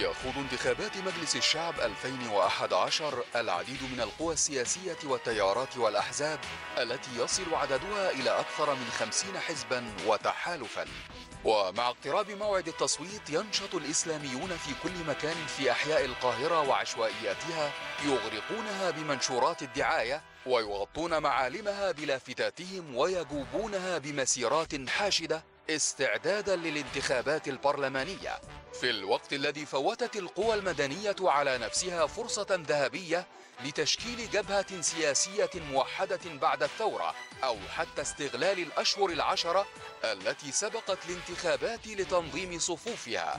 يخوض انتخابات مجلس الشعب 2011 العديد من القوى السياسية والتيارات والأحزاب التي يصل عددها إلى أكثر من خمسين حزبا وتحالفا ومع اقتراب موعد التصويت ينشط الإسلاميون في كل مكان في أحياء القاهرة وعشوائياتها يغرقونها بمنشورات الدعاية ويغطون معالمها بلافتاتهم ويجوبونها بمسيرات حاشدة استعدادا للانتخابات البرلمانية في الوقت الذي فوتت القوى المدنية على نفسها فرصة ذهبية لتشكيل جبهة سياسية موحدة بعد الثورة أو حتى استغلال الأشهر العشرة التي سبقت الانتخابات لتنظيم صفوفها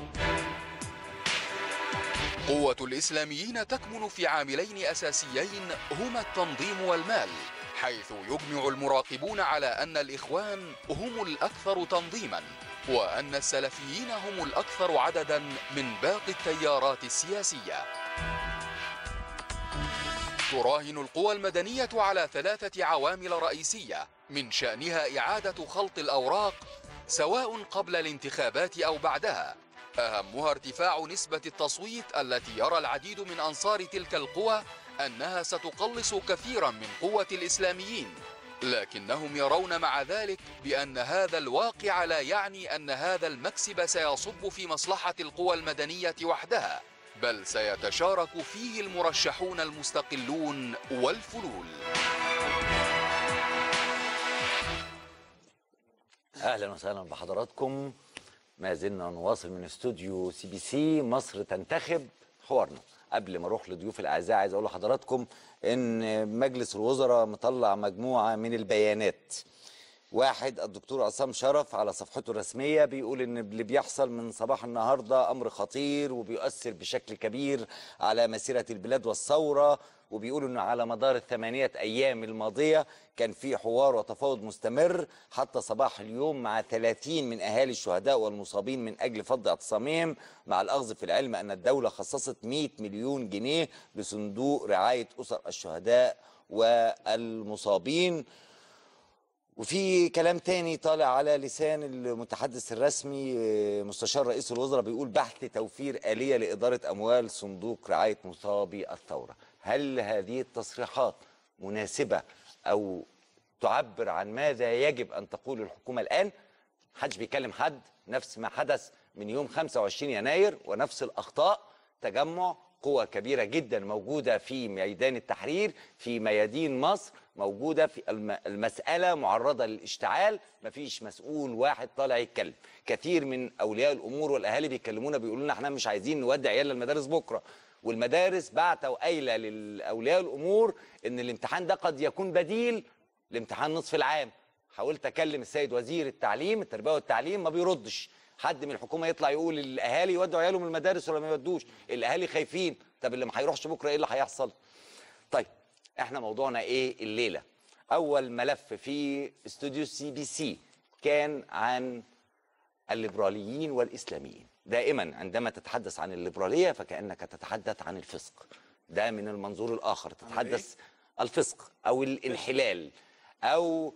قوة الإسلاميين تكمن في عاملين أساسيين هما التنظيم والمال حيث يجمع المراقبون على أن الإخوان هم الأكثر تنظيما وأن السلفيين هم الأكثر عددا من باقي التيارات السياسية تراهن القوى المدنية على ثلاثة عوامل رئيسية من شأنها إعادة خلط الأوراق سواء قبل الانتخابات أو بعدها أهمها ارتفاع نسبة التصويت التي يرى العديد من أنصار تلك القوى أنها ستقلص كثيرا من قوة الإسلاميين لكنهم يرون مع ذلك بأن هذا الواقع لا يعني أن هذا المكسب سيصب في مصلحة القوى المدنية وحدها بل سيتشارك فيه المرشحون المستقلون والفلول اهلا وسهلا بحضراتكم ما زلنا نواصل من استوديو سي بي سي مصر تنتخب حوارنا قبل ما اروح لضيوف الاعزاء عايز اقول لحضراتكم ان مجلس الوزراء مطلع مجموعه من البيانات واحد الدكتور عصام شرف على صفحته الرسميه بيقول ان اللي بيحصل من صباح النهارده امر خطير وبيؤثر بشكل كبير على مسيره البلاد والثوره وبيقولوا انه على مدار الثمانيه ايام الماضيه كان في حوار وتفاوض مستمر حتى صباح اليوم مع 30 من اهالي الشهداء والمصابين من اجل فض اعتصامهم مع الاخذ في العلم ان الدوله خصصت 100 مليون جنيه لصندوق رعايه اسر الشهداء والمصابين وفي كلام تاني طالع على لسان المتحدث الرسمي آه، مستشار رئيس الوزراء بيقول بحث توفير آلية لإدارة أموال صندوق رعاية مصابي الثورة هل هذه التصريحات مناسبة أو تعبر عن ماذا يجب أن تقول الحكومة الآن محدش بيكلم حد نفس ما حدث من يوم 25 يناير ونفس الأخطاء تجمع قوة كبيرة جدا موجودة في ميدان التحرير في ميادين مصر موجودة في الم- المسألة معرضة للاشتعال مفيش مسؤول واحد طالع يتكلم كثير من أولياء الأمور والأهالي بيكلمونا بيقولوا لنا احنا مش عايزين نودي عيالنا المدارس بكرة والمدارس بعتوا قايلة لأولياء الأمور إن الامتحان ده قد يكون بديل لامتحان نصف العام حاولت اكلم السيد وزير التعليم التربيه والتعليم ما بيردش حد من الحكومه يطلع يقول للاهالي يودوا عيالهم المدارس ولا ما يودوش الاهالي خايفين طب اللي ما هيروحش بكره ايه اللي هيحصل طيب احنا موضوعنا ايه الليله اول ملف في استوديو سي بي سي كان عن الليبراليين والاسلاميين دائما عندما تتحدث عن الليبراليه فكانك تتحدث عن الفسق ده من المنظور الاخر تتحدث الفسق او الانحلال او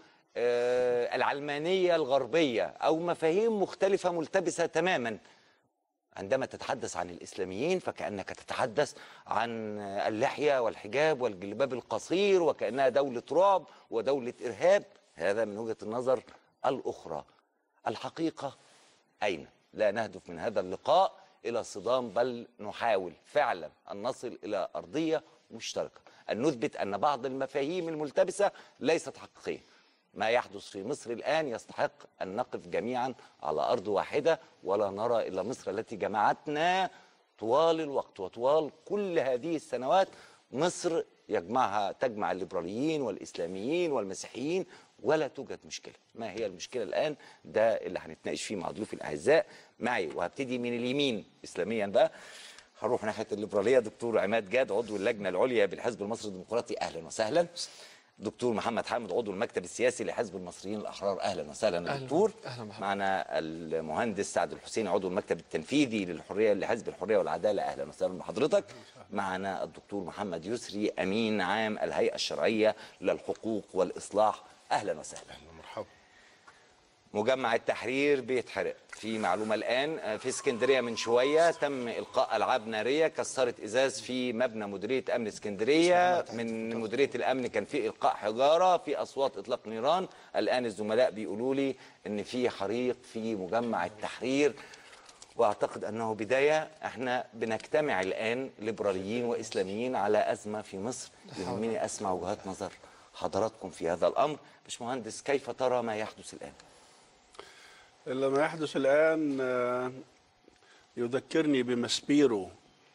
آه، العلمانيه الغربيه او مفاهيم مختلفه ملتبسه تماما عندما تتحدث عن الإسلاميين فكأنك تتحدث عن اللحية والحجاب والجلباب القصير وكأنها دولة رعب ودولة إرهاب هذا من وجهة النظر الأخرى الحقيقة أين؟ لا نهدف من هذا اللقاء إلى صدام بل نحاول فعلا أن نصل إلى أرضية مشتركة أن نثبت أن بعض المفاهيم الملتبسة ليست حقيقية ما يحدث في مصر الآن يستحق أن نقف جميعا على أرض واحدة ولا نرى إلا مصر التي جمعتنا طوال الوقت وطوال كل هذه السنوات مصر يجمعها تجمع الليبراليين والإسلاميين والمسيحيين ولا توجد مشكلة ما هي المشكلة الآن ده اللي هنتناقش فيه مع ضيوفي الأعزاء معي وهبتدي من اليمين إسلاميا بقى هروح ناحية الليبرالية دكتور عماد جاد عضو اللجنة العليا بالحزب المصري الديمقراطي أهلا وسهلا دكتور محمد حامد عضو المكتب السياسي لحزب المصريين الاحرار اهلا وسهلا يا أهلاً. دكتور أهلاً محمد. معنا المهندس سعد الحسيني عضو المكتب التنفيذي للحريه لحزب الحريه والعداله اهلا وسهلا بحضرتك معنا الدكتور محمد يسري امين عام الهيئه الشرعيه للحقوق والاصلاح اهلا وسهلا اهلا مرحبا مجمع التحرير بيتحرق في معلومة الآن آه، في اسكندرية من شوية تم إلقاء ألعاب نارية كسرت إزاز في مبنى مديرية أمن اسكندرية من مديرية الأمن كان في إلقاء حجارة في أصوات إطلاق نيران الآن الزملاء بيقولوا لي إن في حريق في مجمع التحرير واعتقد انه بدايه احنا بنجتمع الان ليبراليين واسلاميين على ازمه في مصر يهمني اسمع وجهات نظر حضراتكم في هذا الامر باشمهندس كيف ترى ما يحدث الان اللي ما يحدث الآن آه، يذكرني بمسبيرو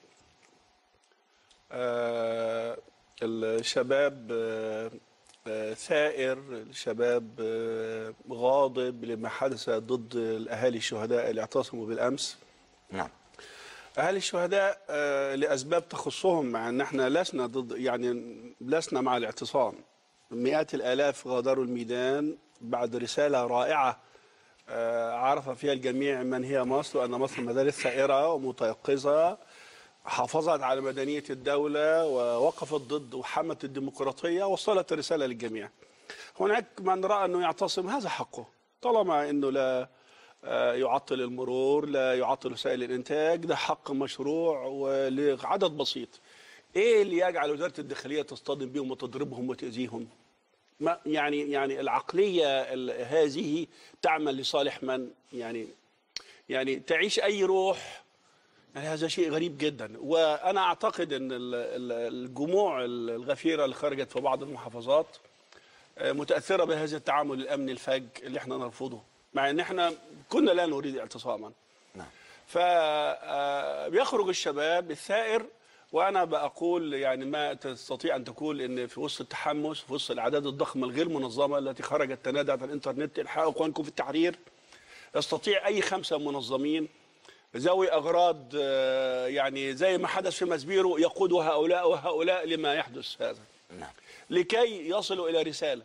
آه، الشباب آه، آه، ثائر الشباب آه، غاضب لما حدث ضد الأهالي الشهداء اللي اعتصموا بالأمس نعم أهالي الشهداء آه، لأسباب تخصهم مع أن احنا لسنا ضد يعني لسنا مع الاعتصام مئات الآلاف غادروا الميدان بعد رسالة رائعة آه، عرف فيها الجميع من هي مصر وأن مصر مدارس ثائرة ومتيقظة حافظت على مدنية الدولة ووقفت ضد وحمت الديمقراطية وصلت الرسالة للجميع هناك من رأى أنه يعتصم هذا حقه طالما أنه لا آه، يعطل المرور لا يعطل وسائل الإنتاج ده حق مشروع ولعدد بسيط إيه اللي يجعل وزارة الداخلية تصطدم بهم وتضربهم وتأذيهم ما يعني يعني العقلية ال- هذه تعمل لصالح من يعني يعني تعيش أي روح يعني هذا شيء غريب جدا وانا اعتقد ان ال- ال- الجموع الغفيره اللي خرجت في بعض المحافظات آه، متاثره بهذا التعامل الامني الفج اللي احنا نرفضه مع ان احنا كنا لا نريد اعتصاما نعم فبيخرج الشباب الثائر وانا بقول يعني ما تستطيع ان تقول ان في وسط التحمس في وسط الاعداد الضخمه الغير منظمه التي خرجت تنادى على الانترنت الحقوا اخوانكم في التحرير يستطيع اي خمسه منظمين ذوي اغراض آه، يعني زي ما حدث في مسبيرو يقود هؤلاء وهؤلاء لما يحدث هذا نعم لكي يصلوا الى رساله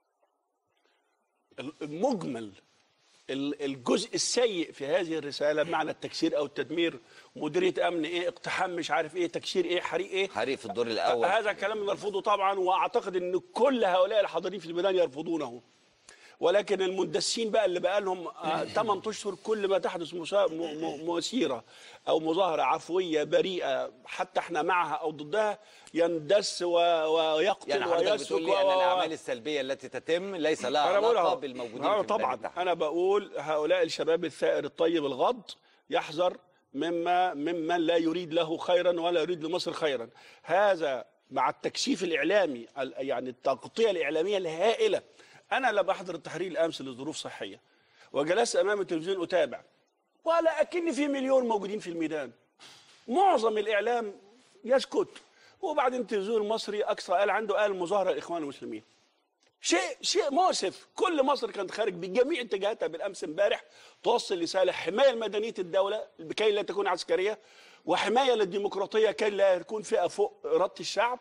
المجمل ال- الجزء السيء في هذه الرساله بمعنى التكسير او التدمير مديريه امن ايه اقتحام مش عارف ايه تكسير ايه حريق ايه حريق في الدور الاول هذا كلام نرفضه طبعا واعتقد ان كل هؤلاء الحاضرين في الميدان يرفضونه ولكن المندسين بقى اللي بقى لهم 8 اشهر كل ما تحدث مسا- م- م- مسيره او مظاهره عفويه بريئه حتى احنا معها او ضدها يندس و- ويقتل يعني حضرتك ويسفك بتقول لي و- ان و- الاعمال السلبيه التي تتم ليس لها انا بقول علاقه أهو. بالموجودين آه في ميدان طبعا التحرير. انا بقول هؤلاء الشباب الثائر الطيب الغض يحذر مما ممن لا يريد له خيرا ولا يريد لمصر خيرا هذا مع التكشيف الاعلامي ال- يعني التغطيه الاعلاميه الهائله انا لم احضر التحرير الامس لظروف صحيه وجلست امام التلفزيون اتابع ولا اكن في مليون موجودين في الميدان معظم الاعلام يسكت وبعدين التلفزيون المصري اكثر قال عنده قال مظاهره الاخوان المسلمين شيء شيء مؤسف كل مصر كانت خارج بجميع اتجاهاتها بالامس امبارح توصل رساله حمايه لمدنيه الدوله كي لا تكون عسكريه وحمايه للديمقراطيه كي لا يكون فئه فوق اراده الشعب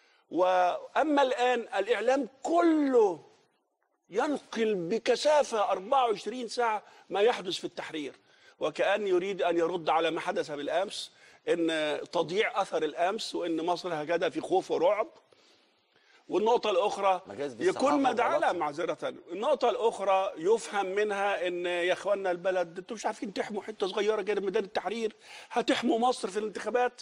واما الان الاعلام كله ينقل بكثافه 24 ساعه ما يحدث في التحرير وكأن يريد ان يرد على ما حدث بالامس ان تضييع اثر الامس وان مصر هكذا في خوف ورعب والنقطة الأخرى مجاز بالصحافة يكون مدعاة لا والغلط. معذرة النقطة الأخرى يفهم منها إن يا إخواننا البلد أنتوا مش عارفين تحموا حتة صغيرة كده ميدان التحرير هتحموا مصر في الانتخابات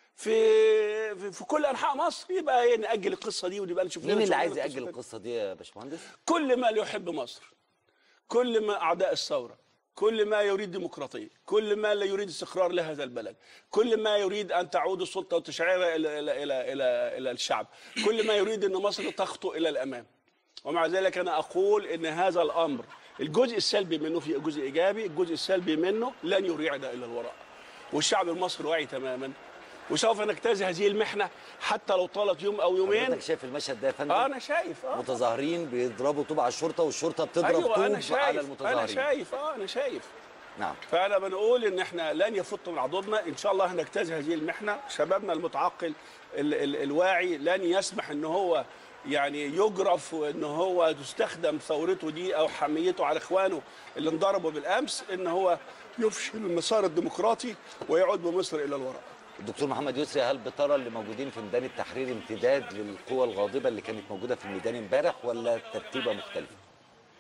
في في, في كل أنحاء مصر يبقى إيه نأجل القصة دي ونبقى نشوف لنا مين اللي شغلانة عايز قصة ياجل تانية. القصه دي يا باشمهندس كل ما لا يحب مصر كل ما أعداء الثورة كل ما يريد ديمقراطية كل ما لا يريد استقرار لهذا البلد كل ما يريد أن تعود السلطة وتشعرها إلى, إلى, إلى, إلى, إلى الشعب كل ما يريد أن مصر تخطو إلى الأمام ومع ذلك أنا أقول أن هذا الأمر الجزء السلبي منه في جزء إيجابي الجزء السلبي منه لن يريعنا إلى الوراء والشعب المصري واعي تماما وسوف نجتاز هذه المحنة حتى لو طالت يوم أو يومين حضرتك شايف المشهد ده يا فندم آه أنا شايف آه متظاهرين بيضربوا طوب على الشرطه والشرطه بتضرب ايوه انا طوب على شايف انا المتظاهرين شايف اه انا شايف نعم فانا بنقول ان احنا لن يفط من عضدنا ان شاء الله هنجتاز هذه المحنه شبابنا المتعقل ال ال الواعي لن يسمح ان هو يعني يجرف وان هو تستخدم ثورته دي او حميته على اخوانه اللي انضربوا بالامس ان هو يفشل المسار الديمقراطي ويعود بمصر الى الوراء الدكتور محمد يسري هل بترى اللي موجودين في ميدان التحرير امتداد للقوى الغاضبه اللي كانت موجوده في الميدان امبارح ولا ترتيبه مختلفه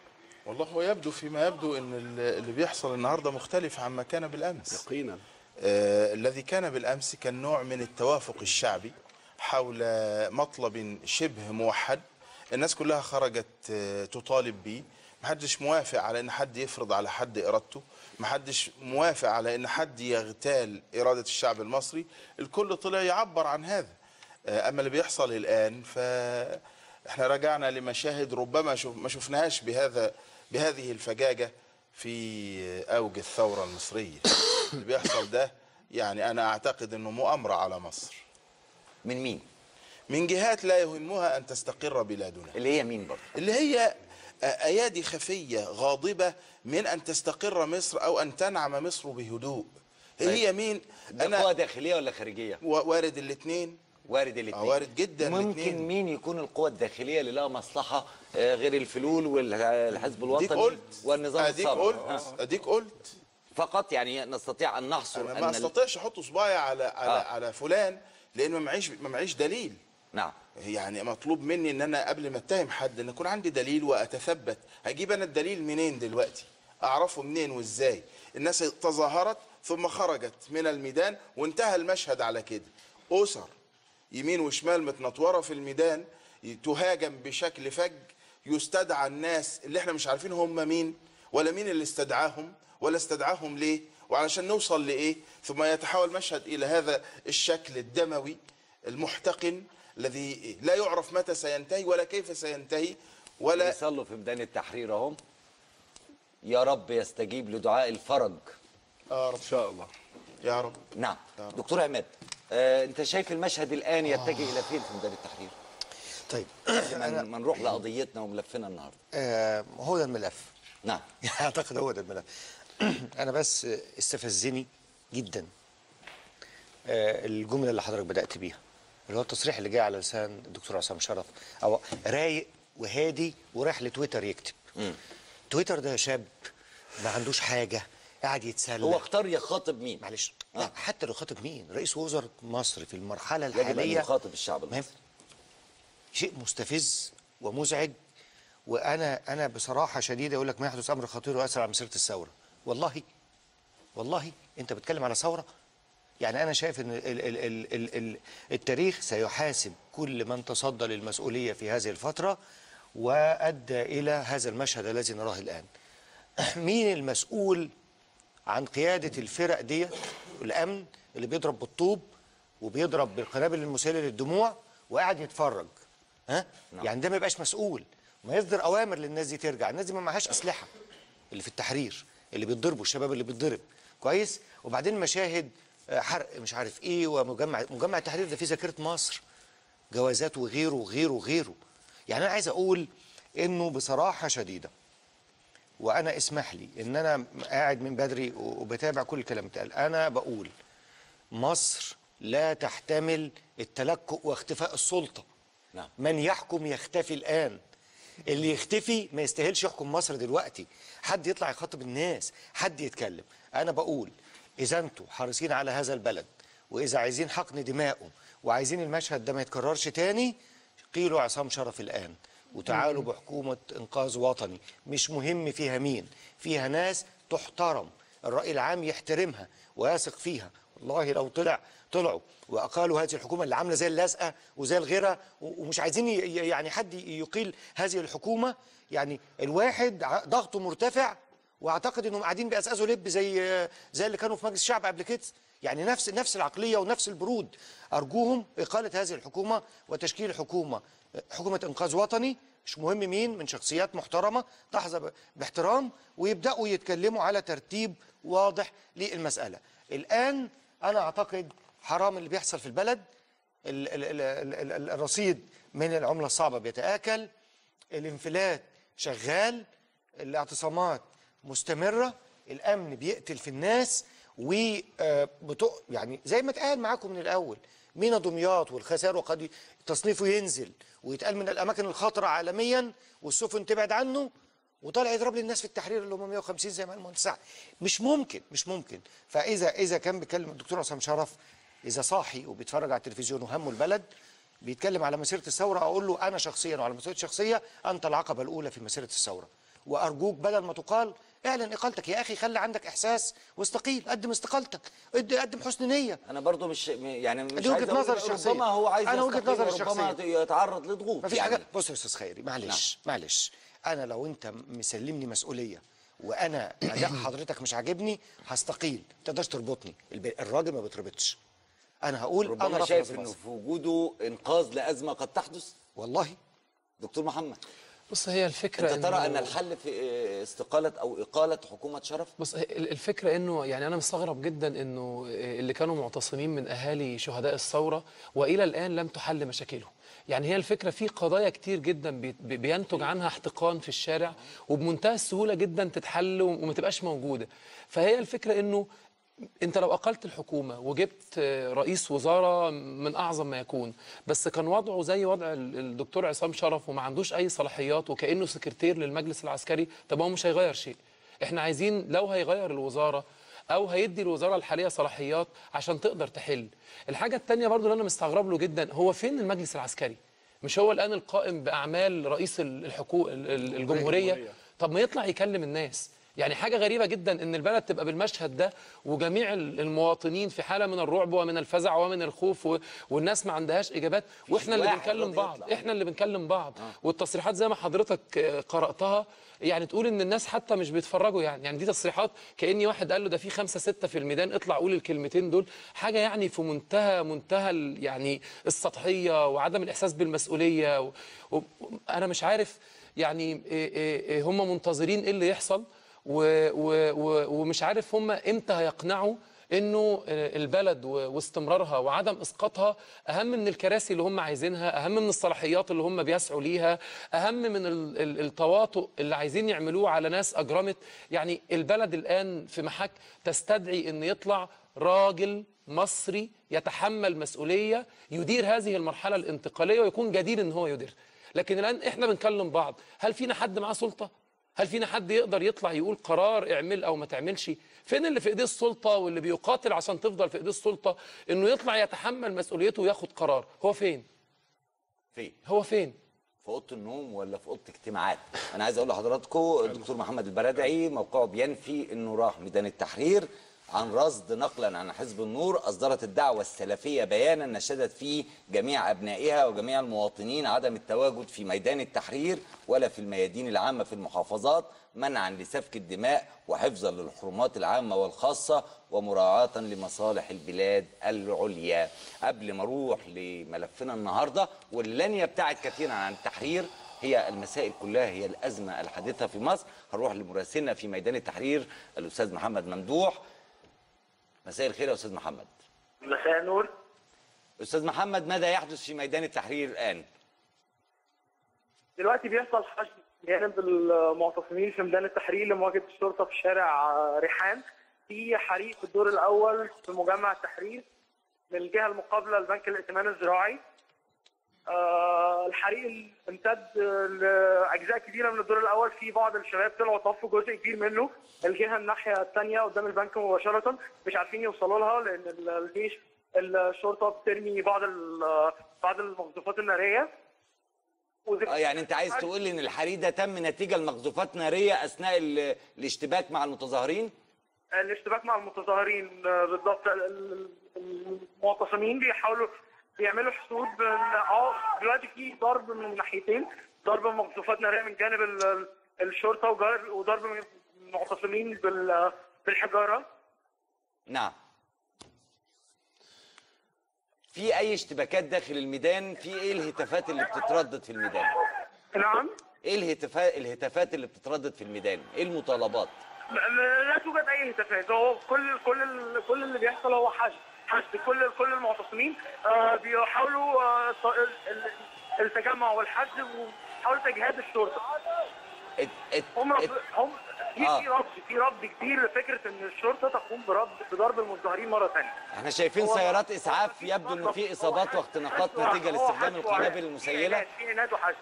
والله هو يبدو فيما يبدو ان ال- اللي بيحصل النهارده مختلف عما كان بالامس يقينا آه، الذي كان بالامس كان نوع من التوافق الشعبي حول مطلب شبه موحد الناس كلها خرجت آه، تطالب به محدش موافق على ان حد يفرض على حد ارادته محدش موافق على ان حد يغتال اراده الشعب المصري الكل طلع يعبر عن هذا آه، اما اللي بيحصل الان فاحنا رجعنا لمشاهد ربما شوف ما شفناهاش بهذا بهذه الفجاجه في اوج الثوره المصريه اللي بيحصل ده يعني انا اعتقد انه مؤامره على مصر من مين من جهات لا يهمها ان تستقر بلادنا اللي هي مين برضه اللي هي ايادي خفيه غاضبه من ان تستقر مصر او ان تنعم مصر بهدوء هي مين ده قوة انا داخلية ولا خارجية و- وارد الاثنين وارد الاثنين آه، وارد جدا ممكن الاتنين. مين يكون القوة الداخلية اللي لها مصلحة آه، غير الفلول والحزب الوطني اديك قلت والنظام اديك السابق قلت آه. اديك قلت فقط يعني نستطيع ان نحصر انا ان ما ال- استطيعش احط صباعي على على آه. على فلان لان ما معيش ما معيش دليل نعم يعني مطلوب مني ان انا قبل ما اتهم حد ان يكون عندي دليل واتثبت هجيب انا الدليل منين دلوقتي اعرفه منين وازاي الناس تظاهرت ثم خرجت من الميدان وانتهى المشهد على كده اسر يمين وشمال متنطوره في الميدان تهاجم بشكل فج يستدعى الناس اللي احنا مش عارفين هم مين ولا مين اللي استدعاهم ولا استدعاهم ليه وعلشان نوصل لايه ثم يتحول مشهد الى هذا الشكل الدموي المحتقن الذي لا يعرف متى سينتهي ولا كيف سينتهي ولا يصلوا في ميدان التحرير اهم يا رب يستجيب لدعاء الفرج يا رب ان شاء الله يا رب نعم دكتور عماد آه، انت شايف المشهد الان يتجه الى فين في ميدان التحرير طيب ما ما نروح لقضيتنا وملفنا النهارده آه هو ده الملف نعم يعني اعتقد هو ده الملف انا بس استفزني جدا آه الجمله اللي حضرتك بدات بيها اللي هو التصريح اللي جاي على لسان الدكتور عصام شرف او رايق وهادي ورايح لتويتر يكتب تويتر ده شاب ما عندوش حاجه قاعد يتسلى هو اختار يخاطب مين معلش لا حتى لو خاطب مين رئيس وزراء مصر في المرحله يجب ان الحاليه يخاطب الشعب ما هي- المصري شيء مستفز ومزعج وانا انا بصراحه شديده اقول لك ما يحدث امر خطير ويأثر على مسيره الثوره والله والله انت بتتكلم على ثوره يعني انا شايف ان ال ال ال ال ال التاريخ سيحاسب كل من تصدى للمسؤوليه في هذه الفتره وادى الى هذا المشهد الذي نراه الان مين المسؤول عن قياده الفرق ديت الامن اللي بيضرب بالطوب وبيضرب بالقنابل المسيله للدموع وقاعد يتفرج ها نعم. يعني ده ما يبقاش مسؤول ما يصدر اوامر للناس دي ترجع الناس دي ما معهاش اسلحه اللي في التحرير اللي بيتضربوا الشباب اللي بيتضرب كويس وبعدين مشاهد آه، حرق مش عارف ايه ومجمع مجمع التحرير ده فيه ذاكره مصر جوازات وغيره وغيره وغيره يعني انا عايز اقول انه بصراحه شديده وانا اسمح لي ان انا قاعد من بدري وبتابع كل الكلام اتقال انا بقول مصر لا تحتمل التلكؤ واختفاء السلطه نعم. من يحكم يختفي الان اللي يختفي ما يستاهلش يحكم مصر دلوقتي حد يطلع يخاطب الناس حد يتكلم انا بقول اذا انتوا حريصين على هذا البلد واذا عايزين حقن دمائه وعايزين المشهد ده ما يتكررش تاني قيلوا عصام شرف الان وتعالوا بحكومه انقاذ وطني مش مهم فيها مين فيها ناس تحترم الراي العام يحترمها ويثق فيها والله لو طلع طلعوا واقالوا هذه الحكومه اللي عامله زي اللازقه وزي الغيره و- ومش عايزين ي- ي- يعني حد يقيل هذه الحكومه يعني الواحد ع- ضغطه مرتفع واعتقد انهم قاعدين بيقزقزوا لب زي زي اللي كانوا في مجلس الشعب قبل كده يعني نفس نفس العقليه ونفس البرود ارجوهم اقاله هذه الحكومه وتشكيل حكومه حكومه انقاذ وطني مش مهم مين من شخصيات محترمه تحظى ب- باحترام ويبداوا يتكلموا على ترتيب واضح للمساله الان انا اعتقد حرام اللي بيحصل في البلد ال- ال- ال- ال- ال- الرصيد من العمله الصعبه بيتاكل الانفلات شغال الاعتصامات مستمره الامن بيقتل في الناس و آه، بتق... يعني زي ما اتقال معاكم من الاول مينا دمياط والخسائر وقد ي- تصنيفه ينزل ويتقال من الاماكن الخطره عالميا والسفن تبعد عنه وطالع يضرب للناس في التحرير اللي هم 150 زي ما قال المهندس سعد مش ممكن مش ممكن فاذا اذا كان بيتكلم الدكتور عصام شرف اذا صاحي وبيتفرج على التلفزيون وهمه البلد بيتكلم على مسيره الثوره اقول له انا شخصيا وعلى مسيرتي الشخصيه انت العقبه الاولى في مسيره الثوره وارجوك بدل ما تقال اعلن اقالتك يا اخي خلي عندك احساس واستقيل قدم استقالتك اد- قدم حسن نيه انا برضو مش يعني مش دي وجهة عايز أقول نظري ربما الشخصية. هو عايز أنا وجهة يستقيل نظري وربما الشخصية. يتعرض لضغوط ما فيش يعني حاجه بص يا استاذ خيري معلش معلش انا لو انت مسلمني مسؤوليه وانا اداء حضرتك مش عاجبني هستقيل ما تقدرش تربطني الب- الراجل ما بيتربطش انا هقول انا ربما رافض شايف وظيفة. انه في وجوده انقاذ لازمه قد تحدث والله دكتور محمد بص هي الفكره انت ترى إنه- ان الحل في استقاله او اقاله حكومه شرف بص هي ال- الفكره انه يعني انا مستغرب جدا انه اللي كانوا معتصمين من اهالي شهداء الثوره والى الان لم تحل مشاكلهم يعني هي الفكره في قضايا كتير جدا بي- بي- بينتج عنها احتقان في الشارع وبمنتهى السهوله جدا تتحل وما تبقاش موجوده فهي الفكره انه انت لو اقلت الحكومه وجبت آه، رئيس وزاره من اعظم ما يكون بس كان وضعه زي وضع ال- الدكتور عصام شرف وما عندوش اي صلاحيات وكانه سكرتير للمجلس العسكري طب هو مش هيغير شيء احنا عايزين لو هيغير الوزاره او هيدي الوزاره الحاليه صلاحيات عشان تقدر تحل الحاجه الثانيه برضو اللي انا مستغرب له جدا هو فين المجلس العسكري مش هو الان القائم باعمال رئيس الحكومه الجمهوريه طب ما يطلع يكلم الناس يعني حاجة غريبة جدا ان البلد تبقى بالمشهد ده وجميع ال- المواطنين في حالة من الرعب ومن الفزع ومن الخوف و... والناس ما عندهاش اجابات واحنا اللي واحد بنكلم راضي بعض يطلع. احنا اللي بنكلم بعض والتصريحات زي ما حضرتك آه، قرأتها يعني تقول ان الناس حتى مش بيتفرجوا يعني يعني دي تصريحات كأني واحد قال له ده في خمسة ستة في الميدان اطلع قول الكلمتين دول حاجة يعني في منتهى منتهى ال- يعني السطحية وعدم الإحساس بالمسؤولية و... و... انا مش عارف يعني إيه إيه إيه هم منتظرين ايه اللي يحصل و و و ومش عارف هم امتى هيقنعوا انه البلد و- واستمرارها وعدم اسقاطها اهم من الكراسي اللي هم عايزينها اهم من الصلاحيات اللي هم بيسعوا ليها اهم من ال- ال- التواطؤ اللي عايزين يعملوه على ناس اجرمت يعني البلد الان في محك تستدعي ان يطلع راجل مصري يتحمل مسؤوليه يدير هذه المرحله الانتقاليه ويكون جدير ان هو يدير لكن الان احنا بنكلم بعض هل فينا حد معاه سلطه هل فينا حد يقدر يطلع يقول قرار اعمل او ما تعملش فين اللي في ايديه السلطه واللي بيقاتل عشان تفضل في ايديه السلطه انه يطلع يتحمل مسؤوليته وياخد قرار هو فين فين هو فين في اوضه النوم ولا في اوضه اجتماعات انا عايز اقول لحضراتكم الدكتور محمد البرادعي موقعه بينفي انه راح ميدان التحرير عن رصد نقلا عن حزب النور اصدرت الدعوه السلفيه بيانا نشدت فيه جميع ابنائها وجميع المواطنين عدم التواجد في ميدان التحرير ولا في الميادين العامه في المحافظات منعا لسفك الدماء وحفظا للحرمات العامه والخاصه ومراعاه لمصالح البلاد العليا قبل ما اروح لملفنا النهارده واللي لن يبتعد كثيرا عن التحرير هي المسائل كلها هي الازمه الحادثه في مصر هنروح لمراسلنا في ميدان التحرير الاستاذ محمد ممدوح مساء الخير يا استاذ محمد مساء النور استاذ محمد ماذا يحدث في ميدان التحرير الان دلوقتي بيحصل حشد جانب المعتصمين في ميدان التحرير لمواجهه الشرطه في شارع آه، ريحان في حريق في الدور الاول في مجمع التحرير من الجهه المقابله لبنك الائتمان الزراعي آه، الحريق امتد لاجزاء كبيره من الدور الاول في بعض الشباب طلعوا طفوا جزء كبير منه الجهه الناحيه الثانيه قدام البنك مباشره مش عارفين يوصلوا لها لان ال- الجيش الشرطه بترمي بعض ال- بعض المقذوفات الناريه وزي- اه يعني انت عايز تقول لي ان الحريق ده تم نتيجه لمقذوفات ناريه اثناء ال- الاشتباك مع المتظاهرين الاشتباك مع المتظاهرين آه، بالضبط ال- ال- المعتصمين بيحاولوا بيعملوا حشود بال- اه دلوقتي في ضرب من ناحيتين ضرب مقذوفات ناريه من جانب ال- ال- الشرطه وجار- وضرب من المعتصمين بال- بالحجاره نعم في اي اشتباكات داخل الميدان في ايه الهتافات اللي بتتردد في الميدان نعم ايه الهتافات الهتافات اللي بتتردد في الميدان ايه المطالبات لا- لا لا توجد اي هتافات هو كل كل ال- كل اللي بيحصل هو حشد حشد كل كل المعتصمين آه، بيحاولوا آه، ط- ال- ال- التجمع والحشد وحاولوا تجهيز الشرطه ات ات هم ات هم في آه. في رفض في رفض كبير لفكره ان الشرطه تقوم برفض بضرب المتظاهرين مره ثانيه احنا شايفين هو- سيارات اسعاف يبدو انه في اصابات واختناقات نتيجه لاستخدام القنابل المسيله في عناد وحشد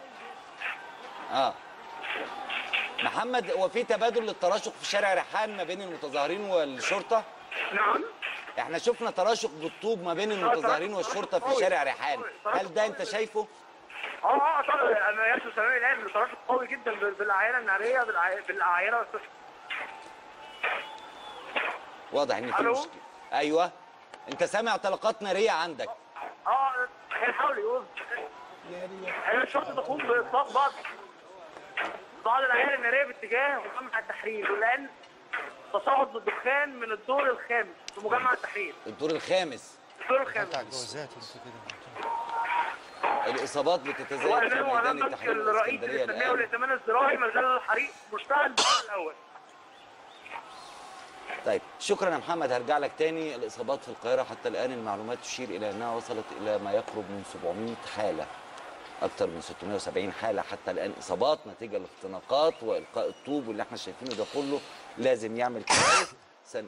اه محمد هو في تبادل للتراشق في شارع ريحان ما بين المتظاهرين والشرطه نعم احنا شفنا تراشق بالطوب ما بين المتظاهرين والشرطه في شارع ريحان هل ده انت شايفه اه اه طبعا انا ياسر سلامي لعب بصراحه قوي جدا بال- بالاعيره الناريه بالأع- بالاعيره واضح ان في ألو؟ مشكله ايوه انت سامع طلقات ناريه عندك اه هيحاول يقول انا الشرطه تقوم باطلاق بعض بعض الاعيار الناريه باتجاه مجمع التحرير ولان تصاعد الدخان من الدور الخامس في مجمع التحرير الدور الخامس الدور الخامس جوازات انت كده الاصابات بتتزايد في وامام ميدان وامام التحرير الرئيس الاسكندريه للتنميه الان والائتمان الزراعي ما زال الحريق مشتعل بالدور الاول طيب شكرا يا محمد هرجع لك تاني الاصابات في القاهره حتى الان المعلومات تشير الى انها وصلت الى ما يقرب من 700 حاله اكثر من 670 حاله حتى الان اصابات نتيجه الاختناقات والقاء الطوب واللي احنا شايفينه ده كله لازم يعمل كويس سن...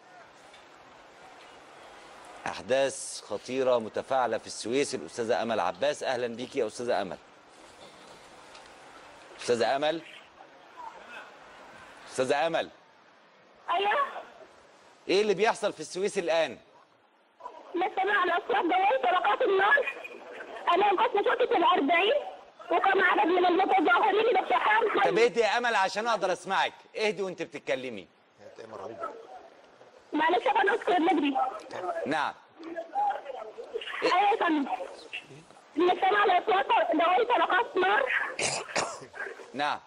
احداث خطيره متفاعله في السويس الاستاذه امل عباس اهلا بيكي يا استاذه امل استاذه امل استاذه امل ايوه ايه اللي بيحصل في السويس الان لسه على اصوات دوائر طلقات النار امام قسم شرطه الاربعين وكان عدد من المتظاهرين باقتحام طب حي اهدي يا امل عشان اقدر اسمعك اهدي وانت بتتكلمي هتلاقي مرعوبه معلش يا فندم اذكر نجري نعم ايوه يا فندم لسه على اصوات دوائر طلقات نار نعم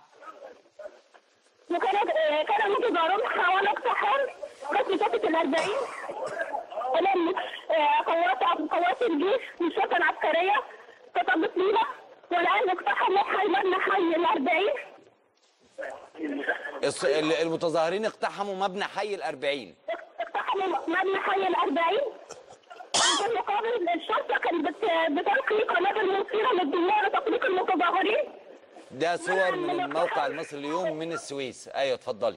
وكانت آه، كان المتظاهرون حاولوا اقتحام قسم شرطه الاربعين امام آه، قوات قوات الجيش والشرطه العسكريه تطبق لينا والان اقتحموا حي مبنى حي الاربعين الص- ال- المتظاهرين اقتحموا مبنى حي الأربعين اقتحموا مبنى حي الأربعين في المقابل الشرطة كانت بت- بتلقي قنابل مثيرة للدماء لتطليق المتظاهرين ده صور من الموقع المصري اليوم من السويس ايوه اتفضلي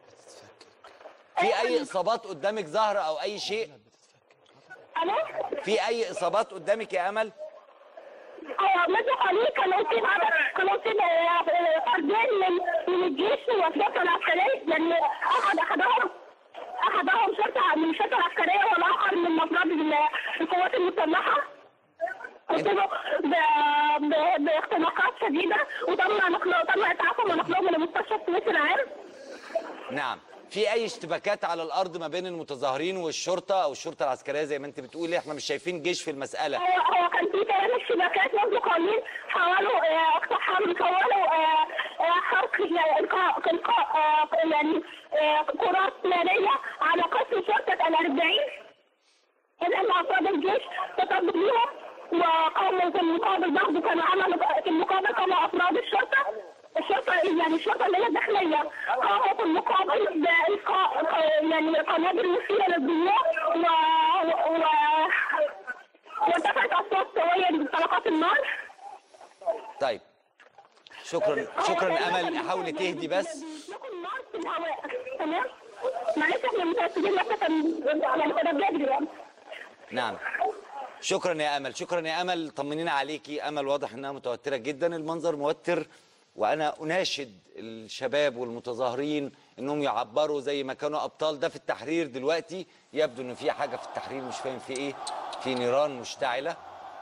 في اي اصابات قدامك ظاهره او اي شيء أنا في اي اصابات قدامك يا امل أيوة منذ قليل كان أصيب عدد كان أصيب آه، فردين من من الجيش والشرطة العسكرية يعني أحد أحدهم أحدهم شرطة من الشرطة العسكرية والآخر من أفراد ال- القوات المسلحة أصيبوا ب- ب- باختناقات شديدة وتم نقله تم إسعافهم ونقلهم إلى مستشفى السويس العام نعم في اي اشتباكات على الارض ما بين المتظاهرين والشرطه او الشرطه العسكريه زي ما انت بتقولي احنا مش شايفين جيش في المساله هو هو كان في كلام الشبكات منذ قليل حاولوا آه، اقتحام حاولوا آه، آه، حرق يعني القاء القاء آه، يعني آه، كرات ناريه على قسم شرطه الاربعين الا ان افراد الجيش تطبق ليهم وقاموا في المقابل برضه كانوا عملوا في المقابل قاموا افراد الشرطه الشرطه يعني الشرطه اللي هي الداخليه قاموا في المقابل بالقاء يعني قنابل مثيره للدموع و, و... وارتفعت اصوات سويه بطلقات النار طيب شكرا شكرا امل حاولي تهدي بس بيطلقوا النار في الهواء تمام معلش احنا متاكدين مثلا كان يعني كنا بنجري يعني نعم شكرا يا امل شكرا يا امل طمنينا عليكي امل واضح انها متوتره جدا المنظر موتر وانا اناشد الشباب والمتظاهرين انهم يعبروا زي ما كانوا ابطال ده في التحرير دلوقتي يبدو ان في حاجه في التحرير مش فاهم في ايه في نيران مشتعله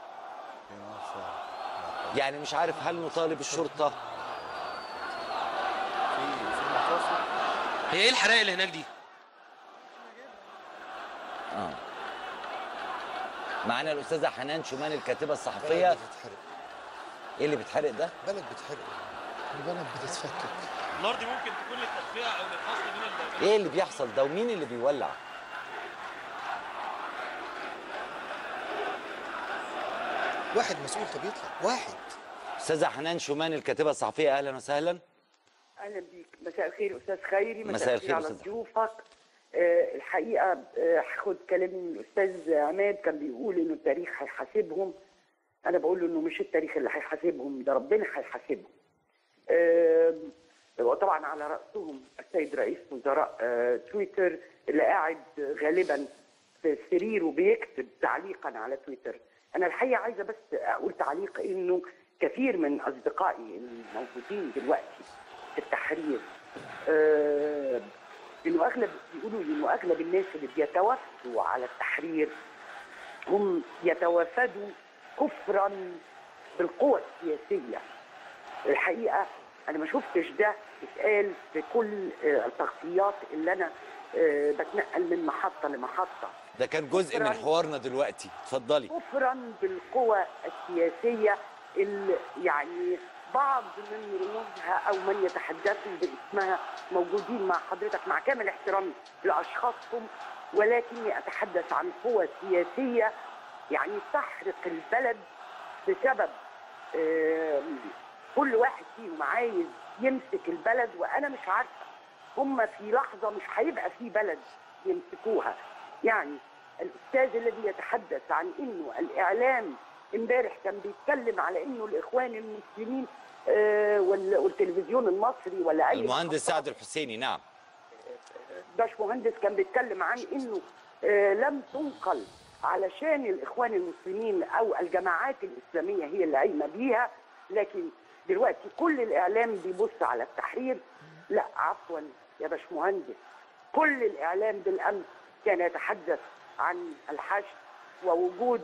يعني مش عارف هل نطالب الشرطه هي ايه الحرائق اللي هناك دي؟ معانا الاستاذه حنان شومان الكاتبه الصحفيه بتتحرق ايه اللي بيتحرق ده بلد بتحرق البلد بتتفكك النار دي ممكن تكون للتدفئه او للفصل بين ال- ايه اللي بيحصل ده ومين اللي بيولع واحد مسؤول طب يطلع واحد استاذه حنان شومان الكاتبه الصحفيه اهلا وسهلا اهلا بيك مساء الخير استاذ خيري مساء الخير على أستاذ. ضيوفك آه، الحقيقه آه، هاخد كلام من الاستاذ عماد كان بيقول انه التاريخ هيحاسبهم انا بقول له انه مش التاريخ اللي هيحاسبهم ده ربنا هيحاسبهم آه، وطبعا على راسهم السيد رئيس وزراء آه، تويتر اللي قاعد غالبا في سريره بيكتب تعليقا على تويتر انا الحقيقه عايزه بس اقول تعليق انه كثير من اصدقائي الموجودين دلوقتي في التحرير آه، انه اغلب بيقولوا لي انه اغلب الناس اللي بيتوافدوا على التحرير هم يتوافدوا كفرا بالقوى السياسيه الحقيقه انا ما شفتش ده اتقال في كل آه، التغطيات اللي انا آه، بتنقل من محطه لمحطه ده كان جزء من شكراً. حوارنا دلوقتي اتفضلي كفرا بالقوى السياسيه اللي يعني بعض من رموزها او من يتحدثوا باسمها موجودين مع حضرتك مع كامل احترامي لاشخاصهم ولكني اتحدث عن قوى سياسيه يعني تحرق البلد بسبب آم، كل واحد فيهم عايز يمسك البلد وانا مش عارفه هم في لحظه مش هيبقى في بلد يمسكوها يعني الاستاذ الذي يتحدث عن انه الاعلام امبارح كان بيتكلم على انه الاخوان المسلمين آه، وال- والتلفزيون المصري ولا اي المهندس سعد الحسيني نعم باشمهندس كان بيتكلم عن انه آه، لم تنقل علشان الاخوان المسلمين او الجماعات الاسلاميه هي اللي قايمه بيها لكن دلوقتي كل الاعلام بيبص على التحرير لا عفوا يا باشمهندس كل الاعلام بالامس كان يتحدث عن الحشد ووجود